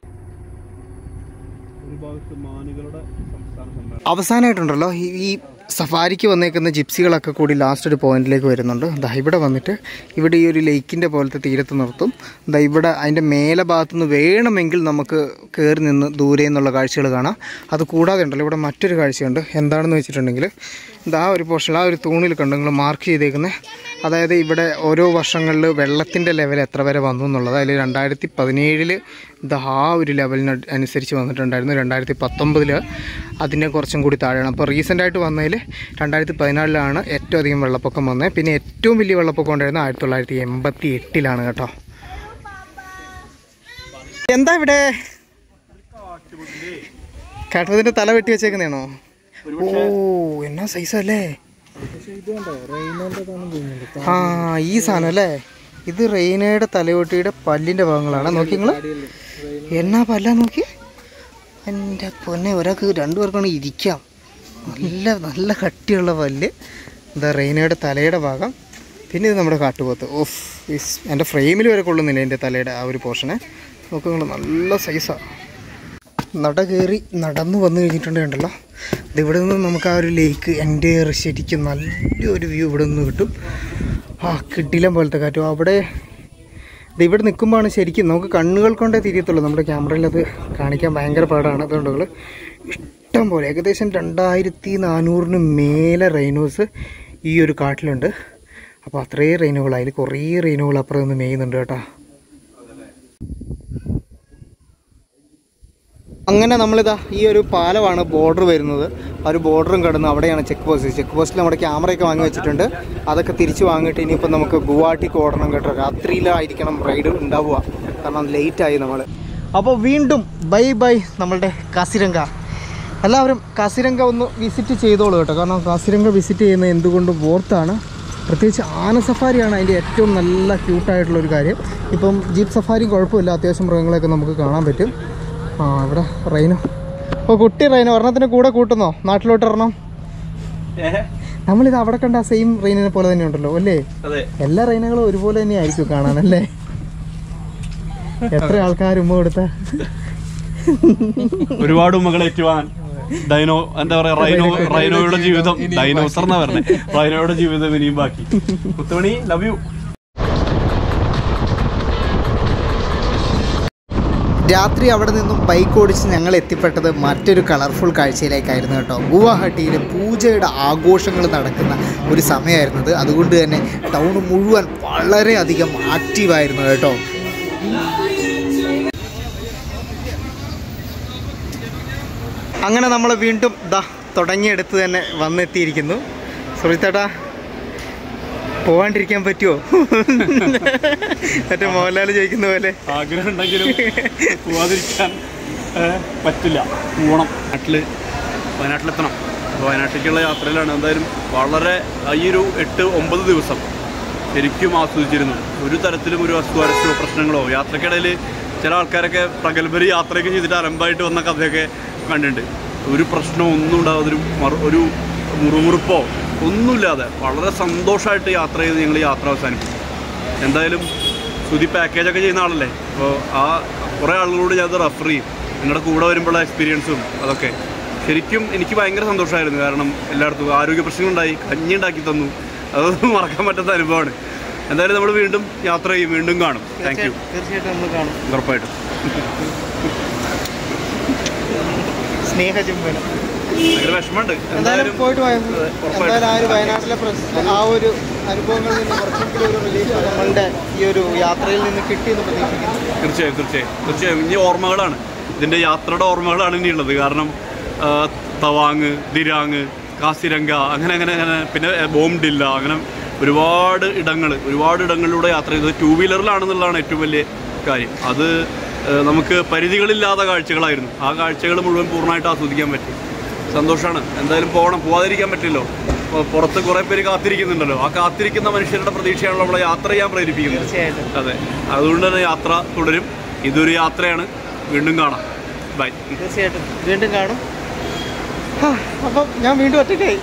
ഒരു ഭാഗത്ത് മാനുകളുടെ സംസ്ഥാന സമ്മേളനം അവസാനമായിട്ടുണ്ടല്ലോ ഈ ഈ സഫാരിക്ക് വന്നേക്കുന്ന ജിപ്സികളൊക്കെ കൂടി ലാസ്റ്റ് ഒരു പോയിന്റിലേക്ക് വരുന്നുണ്ട് ദാ ഇവിടെ വന്നിട്ട് ഇവിടെ ഈ ഒരു ലേക്കിൻ്റെ പോലത്തെ തീരത്ത് നിർത്തും ദാ ഇവിടെ അതിൻ്റെ മേലെ ഭാഗത്തുനിന്ന് വേണമെങ്കിൽ നമുക്ക് കയറി നിന്ന് ദൂരെ നിന്നുള്ള കാഴ്ചകൾ കാണാം അത് കൂടാതെ ഉണ്ടല്ലോ ഇവിടെ മറ്റൊരു കാഴ്ചയുണ്ട് എന്താണെന്ന് വെച്ചിട്ടുണ്ടെങ്കിൽ ഇതാ ഒരു പോർഷൻ ആ ഒരു തൂണിൽ കണ്ടു നിങ്ങൾ മാർക്ക് ചെയ്തേക്കുന്നത് അതായത് ഇവിടെ ഓരോ വർഷങ്ങളിൽ വെള്ളത്തിൻ്റെ ലെവൽ എത്ര വരെ വന്നു എന്നുള്ളത് അതിൽ രണ്ടായിരത്തി പതിനേഴിൽ ഇത് ആ ഒരു ലെവലിന് അനുസരിച്ച് വന്നിട്ടുണ്ടായിരുന്നു രണ്ടായിരത്തി പത്തൊമ്പതിൽ അതിനെ കുറച്ചും കൂടി താഴെയാണ് അപ്പോൾ റീസെൻ്റായിട്ട് വന്നതിൽ രണ്ടായിരത്തി പതിനാലിലാണ് ഏറ്റവും അധികം വെള്ളപ്പൊക്കം വന്നത് പിന്നെ ഏറ്റവും വലിയ വെള്ളപ്പൊക്കം ഉണ്ടായിരുന്നത് ആയിരത്തി തൊള്ളായിരത്തി എൺപത്തി എട്ടിലാണ് കേട്ടോ എന്താ ഇവിടെ കാട്ടുപതിൻ്റെ തല വെട്ടി വെച്ചേക്കുന്നതാണോ ഓ എന്നാ സൈസല്ലേ ആ ഈ സാധനം അല്ലേ ഇത് റെയിനയുടെ തലയോട്ടിയുടെ പല്ലിൻ്റെ ഭാഗങ്ങളാണ് നോക്കി നിങ്ങൾ എന്നാ പല്ല നോക്കി എൻ്റെ പൊന്നെ ഒരാൾക്ക് രണ്ടു പേർക്കാണ് ഇരിക്കാം നല്ല നല്ല കട്ടിയുള്ള പല്ല് എന്താ റെയിനയുടെ തലയുടെ ഭാഗം പിന്നെ ഇത് നമ്മുടെ കാട്ടുപോത്ത് ഓഫ് ഇസ് എൻ്റെ ഫ്രെയിമിൽ വരെ കൊള്ളുന്നില്ല എൻ്റെ തലയുടെ ആ ഒരു പോർഷനെ നോക്കുക നിങ്ങൾ നല്ല സൈസാണ് നട കയറി നടന്നു വന്നു കഴിഞ്ഞിട്ടുണ്ടല്ലോ ഇത് ഇവിടെ നിന്ന് നമുക്ക് ആ ഒരു ലേക്ക് എൻ്റെ ശരിക്കും നല്ലൊരു വ്യൂ ഇവിടെ നിന്ന് കിട്ടും ആ കിട്ടിലം പോലത്തെ കാറ്റും അവിടെ ഇത് ഇവിടെ നിൽക്കുമ്പോഴാണ് ശരിക്കും നമുക്ക് കണ്ണുകൾ കൊണ്ടേ തിരിയത്തുള്ളൂ നമ്മുടെ ക്യാമറയിൽ അത് കാണിക്കാൻ ഭയങ്കര പാടാണ് അതുകൊണ്ട് നിങ്ങൾ ഇഷ്ടം പോലെ ഏകദേശം രണ്ടായിരത്തി നാനൂറിന് മേലെ റൈനോസ് ഈ ഒരു കാട്ടിലുണ്ട് അപ്പോൾ അത്രയും റൈനുകൾ അതിൽ കുറേ റൈനുകൾ അപ്പുറം നിന്ന് മേയുന്നുണ്ട് കേട്ടോ അങ്ങനെ നമ്മളിതാ ഈ ഒരു പാലമാണ് ബോർഡർ വരുന്നത് ആ ഒരു ബോർഡറും കടന്ന് അവിടെയാണ് ചെക്ക് പോസ്റ്റ് ചെക്ക് പോസ്റ്റിൽ നമ്മുടെ ക്യാമറയൊക്കെ വാങ്ങി വെച്ചിട്ടുണ്ട് അതൊക്കെ തിരിച്ച് വാങ്ങിയിട്ട് ഇനിയിപ്പോൾ നമുക്ക് ഗുവാഹട്ടിക്ക് ഓടണം കേട്ടോ രാത്രിയിലായിരിക്കണം റൈഡ് ഉണ്ടാവുക കാരണം ലേറ്റായി നമ്മൾ അപ്പോൾ വീണ്ടും ബൈ ബൈ നമ്മളുടെ കാസിരംഗ എല്ലാവരും കാസിരംഗ ഒന്ന് വിസിറ്റ് ചെയ്തോളൂ കേട്ടോ കാരണം കാസിരംഗ വിസിറ്റ് ചെയ്യുന്നത് എന്തുകൊണ്ടും വോർത്താണ് പ്രത്യേകിച്ച് ആന സഫാരിയാണ് അതിൻ്റെ ഏറ്റവും നല്ല ക്യൂട്ടായിട്ടുള്ള ഒരു കാര്യം ഇപ്പം ജീപ്പ് സഫാരി കുഴപ്പമില്ല അത്യാവശ്യം മൃഗങ്ങളെയൊക്കെ നമുക്ക് കാണാൻ പറ്റും ആ ഇവിടെ റൈനോ ഓ കുട്ടി റൈനോ ഒരെണ്ണത്തിന് കൂടെ കൂട്ടുന്നോ നാട്ടിലോട്ട് ഇറങ്ങണം നമ്മളിത് അവിടെ കണ്ട സെയിം റൈനിനെ പോലെ തന്നെ ഉണ്ടല്ലോ അല്ലേ അതെ എല്ലാ റൈനകളും ഒരുപോലെ തന്നെ ആയിരിക്കും കാണാനല്ലേ എത്ര ആൾക്കാർ ഉമ്മ കൊടുത്ത ഒരുപാട് ഉമ്മകളെ ഏറ്റുവാങ്ങാൻ ഡൈനോ എന്താ പറയാ റൈനോ റൈനോയുടെ ജീവിതം ഡൈനോസർ എന്നാ പറഞ്ഞത് റൈനോയുടെ ജീവിതം ഇനിയും ബാക്കി മുത്തുമണി ലവ് യു രാത്രി അവിടെ നിന്നും ബൈക്ക് ഓടിച്ച് ഞങ്ങൾ എത്തിപ്പെട്ടത് മറ്റൊരു കളർഫുൾ കാഴ്ചയിലേക്കായിരുന്നു കേട്ടോ ഗുവാഹട്ടിയിൽ പൂജയുടെ ആഘോഷങ്ങൾ നടക്കുന്ന ഒരു സമയമായിരുന്നത് അതുകൊണ്ട് തന്നെ ടൗൺ മുഴുവൻ വളരെയധികം ആക്റ്റീവായിരുന്നു കേട്ടോ അങ്ങനെ നമ്മൾ വീണ്ടും ദാ തുടങ്ങിയെടുത്ത് തന്നെ വന്നെത്തിയിരിക്കുന്നു സുഹൃത്തേട്ടാ പോവാണ്ടിരിക്കാൻ പറ്റുമോ മറ്റേ മോഹൻലാൽ ചോദിക്കുന്ന പോലെ ആഗ്രഹം ഉണ്ടെങ്കിലും പോവാതിരിക്കാൻ ഏ, പറ്റില്ല പോകണം നാട്ടില് വയനാട്ടിലെത്തണം അപ്പോൾ വയനാട്ടിലേക്കുള്ള യാത്രയിലാണ് എന്തായാലും വളരെ ആ ഈ ഒരു എട്ട് ഒമ്പത് ദിവസം ശരിക്കും ആസ്വദിച്ചിരുന്നു ഒരു തരത്തിലും ഒരു അസ്വാരസ്യമോ പ്രശ്നങ്ങളോ യാത്രക്കിടയിൽ ചില ആൾക്കാരൊക്കെ പ്രഗത്ഭര് യാത്രയൊക്കെ ചെയ്തിട്ട് അലമ്പായിട്ട് വന്ന കഥയൊക്കെ കണ്ടിട്ടുണ്ട് ഒരു പ്രശ്നവും ഒന്നും ഉണ്ടാകാതെ ഒരു മറു ഒരു മുറുമുറുപ്പോ ഒന്നുമില്ലാതെ വളരെ സന്തോഷമായിട്ട് യാത്ര ചെയ്ത് ഞങ്ങൾ യാത്ര അവസാനിപ്പിച്ചു എന്തായാലും സുതി പാക്കേജൊക്കെ ചെയ്യുന്ന ആളല്ലേ അപ്പോൾ ആ കുറേ ആളുകളോട് ഞാനത് റെഫർ ചെയ്യും നിങ്ങളുടെ കൂടെ വരുമ്പോഴുള്ള എക്സ്പീരിയൻസും അതൊക്കെ ശരിക്കും എനിക്ക് ഭയങ്കര സന്തോഷമായിരുന്നു കാരണം എല്ലായിടത്തും ആരോഗ്യ പ്രശ്നങ്ങളുണ്ടായി കഞ്ഞി ഉണ്ടാക്കി തന്നു അതൊന്നും മറക്കാൻ പറ്റാത്ത അനുഭവമാണ് എന്തായാലും നമ്മൾ വീണ്ടും യാത്ര ചെയ്യും വീണ്ടും കാണും താങ്ക് യു തീർച്ചയായിട്ടും നമ്മൾ കാണും ഉറപ്പായിട്ടും സ്നേഹചുംബനം ഭയങ്കര വിഷമമുണ്ട് എന്തായാലും പോയിട്ട് പോയ എന്തായാലും ആ ഒരു വയനാട്ടിലെ പ്രശ്ന ആ ഒരു അനുഭവങ്ങളിൽ നിന്ന് കുറച്ചെങ്കിലും ഒരു റിലീഫ് നമ്മളുടെ ഈ ഒരു യാത്രയിൽ നിന്ന് കിട്ടിയെന്ന് പ്രതീക്ഷിക്കുന്നു തീർച്ചയായും തീർച്ചയായും തീർച്ചയായും ഇനി ഓർമ്മകളാണ് ഇതിൻ്റെ യാത്രയുടെ ഓർമ്മകളാണ് ഇനി ഉള്ളത് കാരണം ആ, തവാങ് ദിരാങ് കാസിരംഗ അങ്ങനെ അങ്ങനെ അങ്ങനെ പിന്നെ ബോംഡില്ല അങ്ങനെ ഒരുപാട് ഇടങ്ങൾ ഒരുപാട് ഇടങ്ങളിലൂടെ യാത്ര ചെയ്തത് ടൂ വീലറിലാണെന്നുള്ളതാണ് ഏറ്റവും വലിയ കാര്യം അത് ആ, നമുക്ക് പരിധികളില്ലാത്ത കാഴ്ചകളായിരുന്നു ആ കാഴ്ചകൾ മുഴുവൻ പൂർണ്ണമായിട്ട് ആസ്വദിക്കാൻ പറ്റി സന്തോഷമാണ് എന്തായാലും പോകണം പോകാതിരിക്കാൻ പറ്റില്ലല്ലോ അപ്പോൾ പുറത്ത് കുറേ പേര് കാത്തിരിക്കുന്നുണ്ടല്ലോ ആ കാത്തിരിക്കുന്ന മനുഷ്യരുടെ പ്രതീക്ഷയാണല്ലോ നമ്മളെ യാത്ര ചെയ്യാൻ പ്രേരിപ്പിക്കുന്നത് തീർച്ചയായിട്ടും അതെ അതുകൊണ്ട് തന്നെ യാത്ര തുടരും ഇതൊരു യാത്രയാണ് വീണ്ടും കാണാം ബൈ തീർച്ചയായിട്ടും വീണ്ടും കാണും ഹാ, അപ്പം ഞാൻ വീണ്ടും ഒറ്റയ്ക്കായി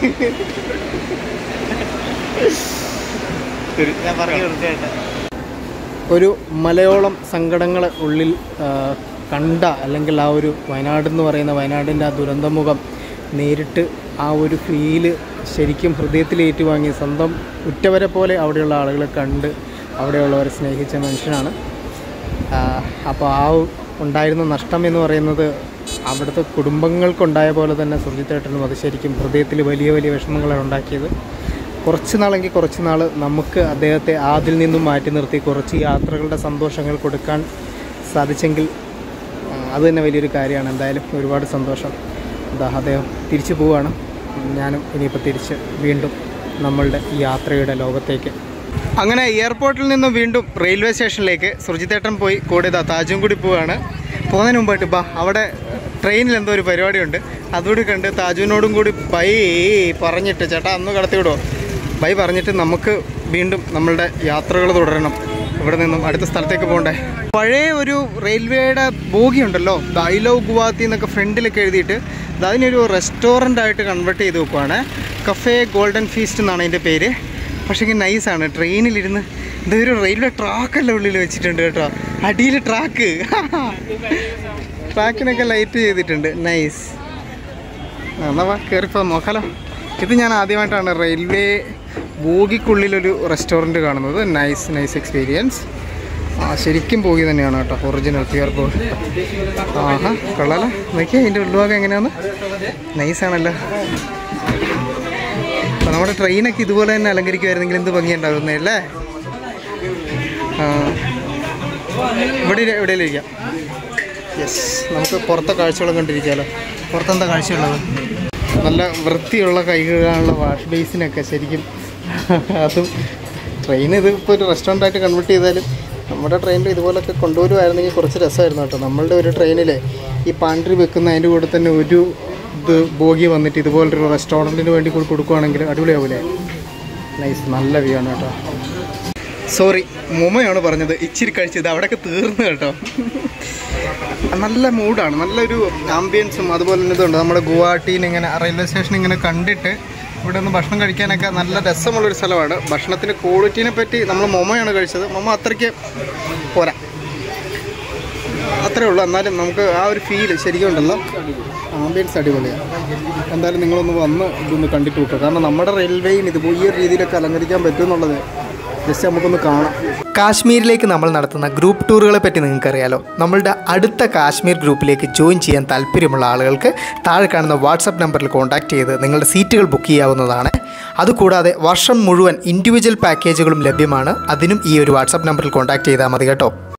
ശരി ഞാൻ പറഞ്ഞു തീർച്ചയായിട്ടും ഒരു മലയോളം സങ്കടങ്ങൾ ഉള്ളിൽ ആ, കണ്ട അല്ലെങ്കിൽ ആ ഒരു വയനാട് എന്ന് പറയുന്ന വയനാടിൻ്റെ ആ ദുരന്തമുഖം നേരിട്ട് ആ ഒരു ഫീല് ശരിക്കും ഹൃദയത്തിൽ ഏറ്റുവാങ്ങി സ്വന്തം ഉറ്റവരെ പോലെ അവിടെയുള്ള ആളുകളെ കണ്ട് അവിടെയുള്ളവരെ സ്നേഹിച്ച മനുഷ്യനാണ് അപ്പോൾ ആ ഉണ്ടായിരുന്ന നഷ്ടം എന്ന് പറയുന്നത് അവിടുത്തെ കുടുംബങ്ങൾക്കുണ്ടായ പോലെ തന്നെ സുർജിത്തേട്ടനും അത് ശരിക്കും ഹൃദയത്തിൽ വലിയ വലിയ വിഷമങ്ങളാണ് ഉണ്ടാക്കിയത് കുറച്ച് നാളെങ്കിൽ കുറച്ച് നാൾ നമുക്ക് അദ്ദേഹത്തെ അതിൽ നിന്നും മാറ്റി നിർത്തി കുറച്ച് യാത്രകളുടെ സന്തോഷങ്ങൾ കൊടുക്കാൻ സാധിച്ചെങ്കിൽ ആ, അത് തന്നെ വലിയൊരു കാര്യമാണ് എന്തായാലും ഒരുപാട് സന്തോഷം എന്താ അദ്ദേഹം തിരിച്ചു പോവുകയാണ് ഞാനും ഇനിയിപ്പോൾ തിരിച്ച് വീണ്ടും നമ്മളുടെ ഈ യാത്രയുടെ ലോകത്തേക്ക് അങ്ങനെ എയർപോർട്ടിൽ നിന്നും വീണ്ടും റെയിൽവേ സ്റ്റേഷനിലേക്ക് സുർജിത്തേട്ടൻ പോയി കൂടെ ഇതാ താജും കൂടി പോവുകയാണ് പോകുന്നതിന് മുമ്പായിട്ട് ബാ അവിടെ ട്രെയിനിൽ എന്തോ ഒരു പരിപാടിയുണ്ട് അതുകൂടി കണ്ട് താജുവിനോടും കൂടി ബൈ പറഞ്ഞിട്ട് ചേട്ടാ അന്ന് കടത്തി വിടുമോ ബൈ പറഞ്ഞിട്ട് നമുക്ക് വീണ്ടും നമ്മളുടെ യാത്രകൾ തുടരണം ഇവിടെ നിന്നും അടുത്ത സ്ഥലത്തേക്ക് പോകണ്ടേ പഴയ ഒരു റെയിൽവേയുടെ ബോഗി ഉണ്ടല്ലോ ദ ഐ ലവ് ഗുവാഹത്തി എന്നൊക്കെ ഫ്രണ്ടിലൊക്കെ എഴുതിയിട്ട് ഇത് അതിനൊരു റെസ്റ്റോറൻ്റ് ആയിട്ട് കൺവേർട്ട് ചെയ്ത് വെക്കുവാണ് കഫേ ഗോൾഡൻ ഫീസ്റ്റ് എന്നാണ് അതിൻ്റെ പേര് പക്ഷേ നൈസാണ് ട്രെയിനിലിരുന്ന് ഇതൊരു റെയിൽവേ ട്രാക്കല്ല ഉള്ളിൽ വെച്ചിട്ടുണ്ട് കേട്ടോ അടിയിൽ ട്രാക്ക് ട്രാക്കിനൊക്കെ ലൈറ്റ് ചെയ്തിട്ടുണ്ട് നൈസ് എന്നാ വാ കയറിപ്പോ നോക്കാലോ ഇത് ഞാൻ ആദ്യമായിട്ടാണ് റെയിൽവേ ബോഗിക്കുള്ളിലൊരു റെസ്റ്റോറൻറ്റ് കാണുന്നത് നൈസ് നൈസ് എക്സ്പീരിയൻസ് ആ ശരിക്കും പോയി തന്നെയാണ് കേട്ടോ ഒറിജിനൽ പ്യുവർ പോയി ആഹാ കൊള്ളാലോ നോക്കിയാൽ അതിൻ്റെ ഉള്ളുഭാഗം എങ്ങനെയാന്ന് നൈസാണല്ലോ അപ്പോൾ നമ്മുടെ ട്രെയിനൊക്കെ ഇതുപോലെ തന്നെ അലങ്കരിക്കുമായിരുന്നെങ്കിൽ എന്ത് ഭംഗിയുണ്ടാകുന്നേ അല്ലേ ആ ഇവിടെ ഇരി- എവിടെയെങ്കിലും ഇരിക്കാം യെസ് നമുക്ക് പുറത്തെ കാഴ്ചകളും കണ്ടിരിക്കാമല്ലോ പുറത്തെന്താ കാഴ്ചയുള്ളത് നല്ല വൃത്തിയുള്ള കൈ കഴുകാനുള്ള വാഷ് ബേസിനൊക്കെ ശരിക്കും അതും ട്രെയിൻ ഇത് ഇപ്പോൾ ഒരു റെസ്റ്റോറൻ്റായിട്ട് കൺവേർട്ട് ചെയ്താലും നമ്മുടെ ട്രെയിനിൽ ഇതുപോലൊക്കെ കൊണ്ടുവരുമായിരുന്നെങ്കിൽ കുറച്ച് രസമായിരുന്നു കേട്ടോ നമ്മളുടെ ഒരു ട്രെയിനിലെ ഈ പാൻട്രി വെക്കുന്ന അതിൻ്റെ കൂടെ തന്നെ ഒരു ഇത് ബോഗി വന്നിട്ട് ഇതുപോലൊരു റെസ്റ്റോറൻറ്റിന് വേണ്ടി കൂടി കൊടുക്കുവാണെങ്കിൽ അടിപൊളിയാവൂലേ നൈസ് നല്ല വ്യൂ ആണ് കേട്ടോ സോറി മുമയാണ് പറഞ്ഞത് ഇച്ചിരി കഴിച്ചത് അവിടെയൊക്കെ തീർന്നു കേട്ടോ നല്ല മൂഡാണ് നല്ലൊരു ആംബിയൻസും അതുപോലെ തന്നെ ഇതുണ്ട് നമ്മുടെ ഗുവാഹട്ടിയിൽ ഇങ്ങനെ റെയിൽവേ സ്റ്റേഷൻ ഇങ്ങനെ കണ്ടിട്ട് ഇവിടെ നിന്ന് ഭക്ഷണം കഴിക്കാനൊക്കെ നല്ല രസമുള്ളൊരു സ്ഥലമാണ് ഭക്ഷണത്തിൻ്റെ ക്വാളിറ്റീനെ പറ്റി നമ്മൾ മൊമയാണ് കഴിച്ചത് മൊമ അത്രയ്ക്ക് പോരാ അത്രേ ഉള്ളൂ എന്നാലും നമുക്ക് ആ ഒരു ഫീല് ശരിക്കും ഉണ്ടല്ലോ ആംബിയൻസ് അടിപൊളിയാണ് എന്തായാലും നിങ്ങളൊന്ന് വന്ന് ഇതൊന്ന് കണ്ടിട്ട് നോക്കുക കാരണം നമ്മുടെ റെയിൽവേയും ഇത് ഈ ഒരു രീതിയിലൊക്കെ അലങ്കരിക്കാൻ പറ്റുമെന്നുള്ളത് ജസ്റ്റ് നമുക്കൊന്ന് കാണാം കാശ്മീരിലേക്ക് നമ്മൾ നടത്തുന്ന ഗ്രൂപ്പ് ടൂറുകളെ പറ്റി നിങ്ങൾക്കറിയാലോ നമ്മളുടെ അടുത്ത കാശ്മീർ ഗ്രൂപ്പിലേക്ക് ജോയിൻ ചെയ്യാൻ താല്പര്യമുള്ള ആളുകൾക്ക് താഴെ കാണുന്ന വാട്സപ്പ് നമ്പറിൽ കോൺടാക്റ്റ് ചെയ്ത് നിങ്ങളുടെ സീറ്റുകൾ ബുക്ക് ചെയ്യാവുന്നതാണ് അതുകൂടാതെ വർഷം മുഴുവൻ ഇൻഡിവിജ്വൽ പാക്കേജുകളും ലഭ്യമാണ് അതിനും ഈ ഒരു വാട്സപ്പ് നമ്പറിൽ കോൺടാക്റ്റ് ചെയ്താൽ മതി കേട്ടോ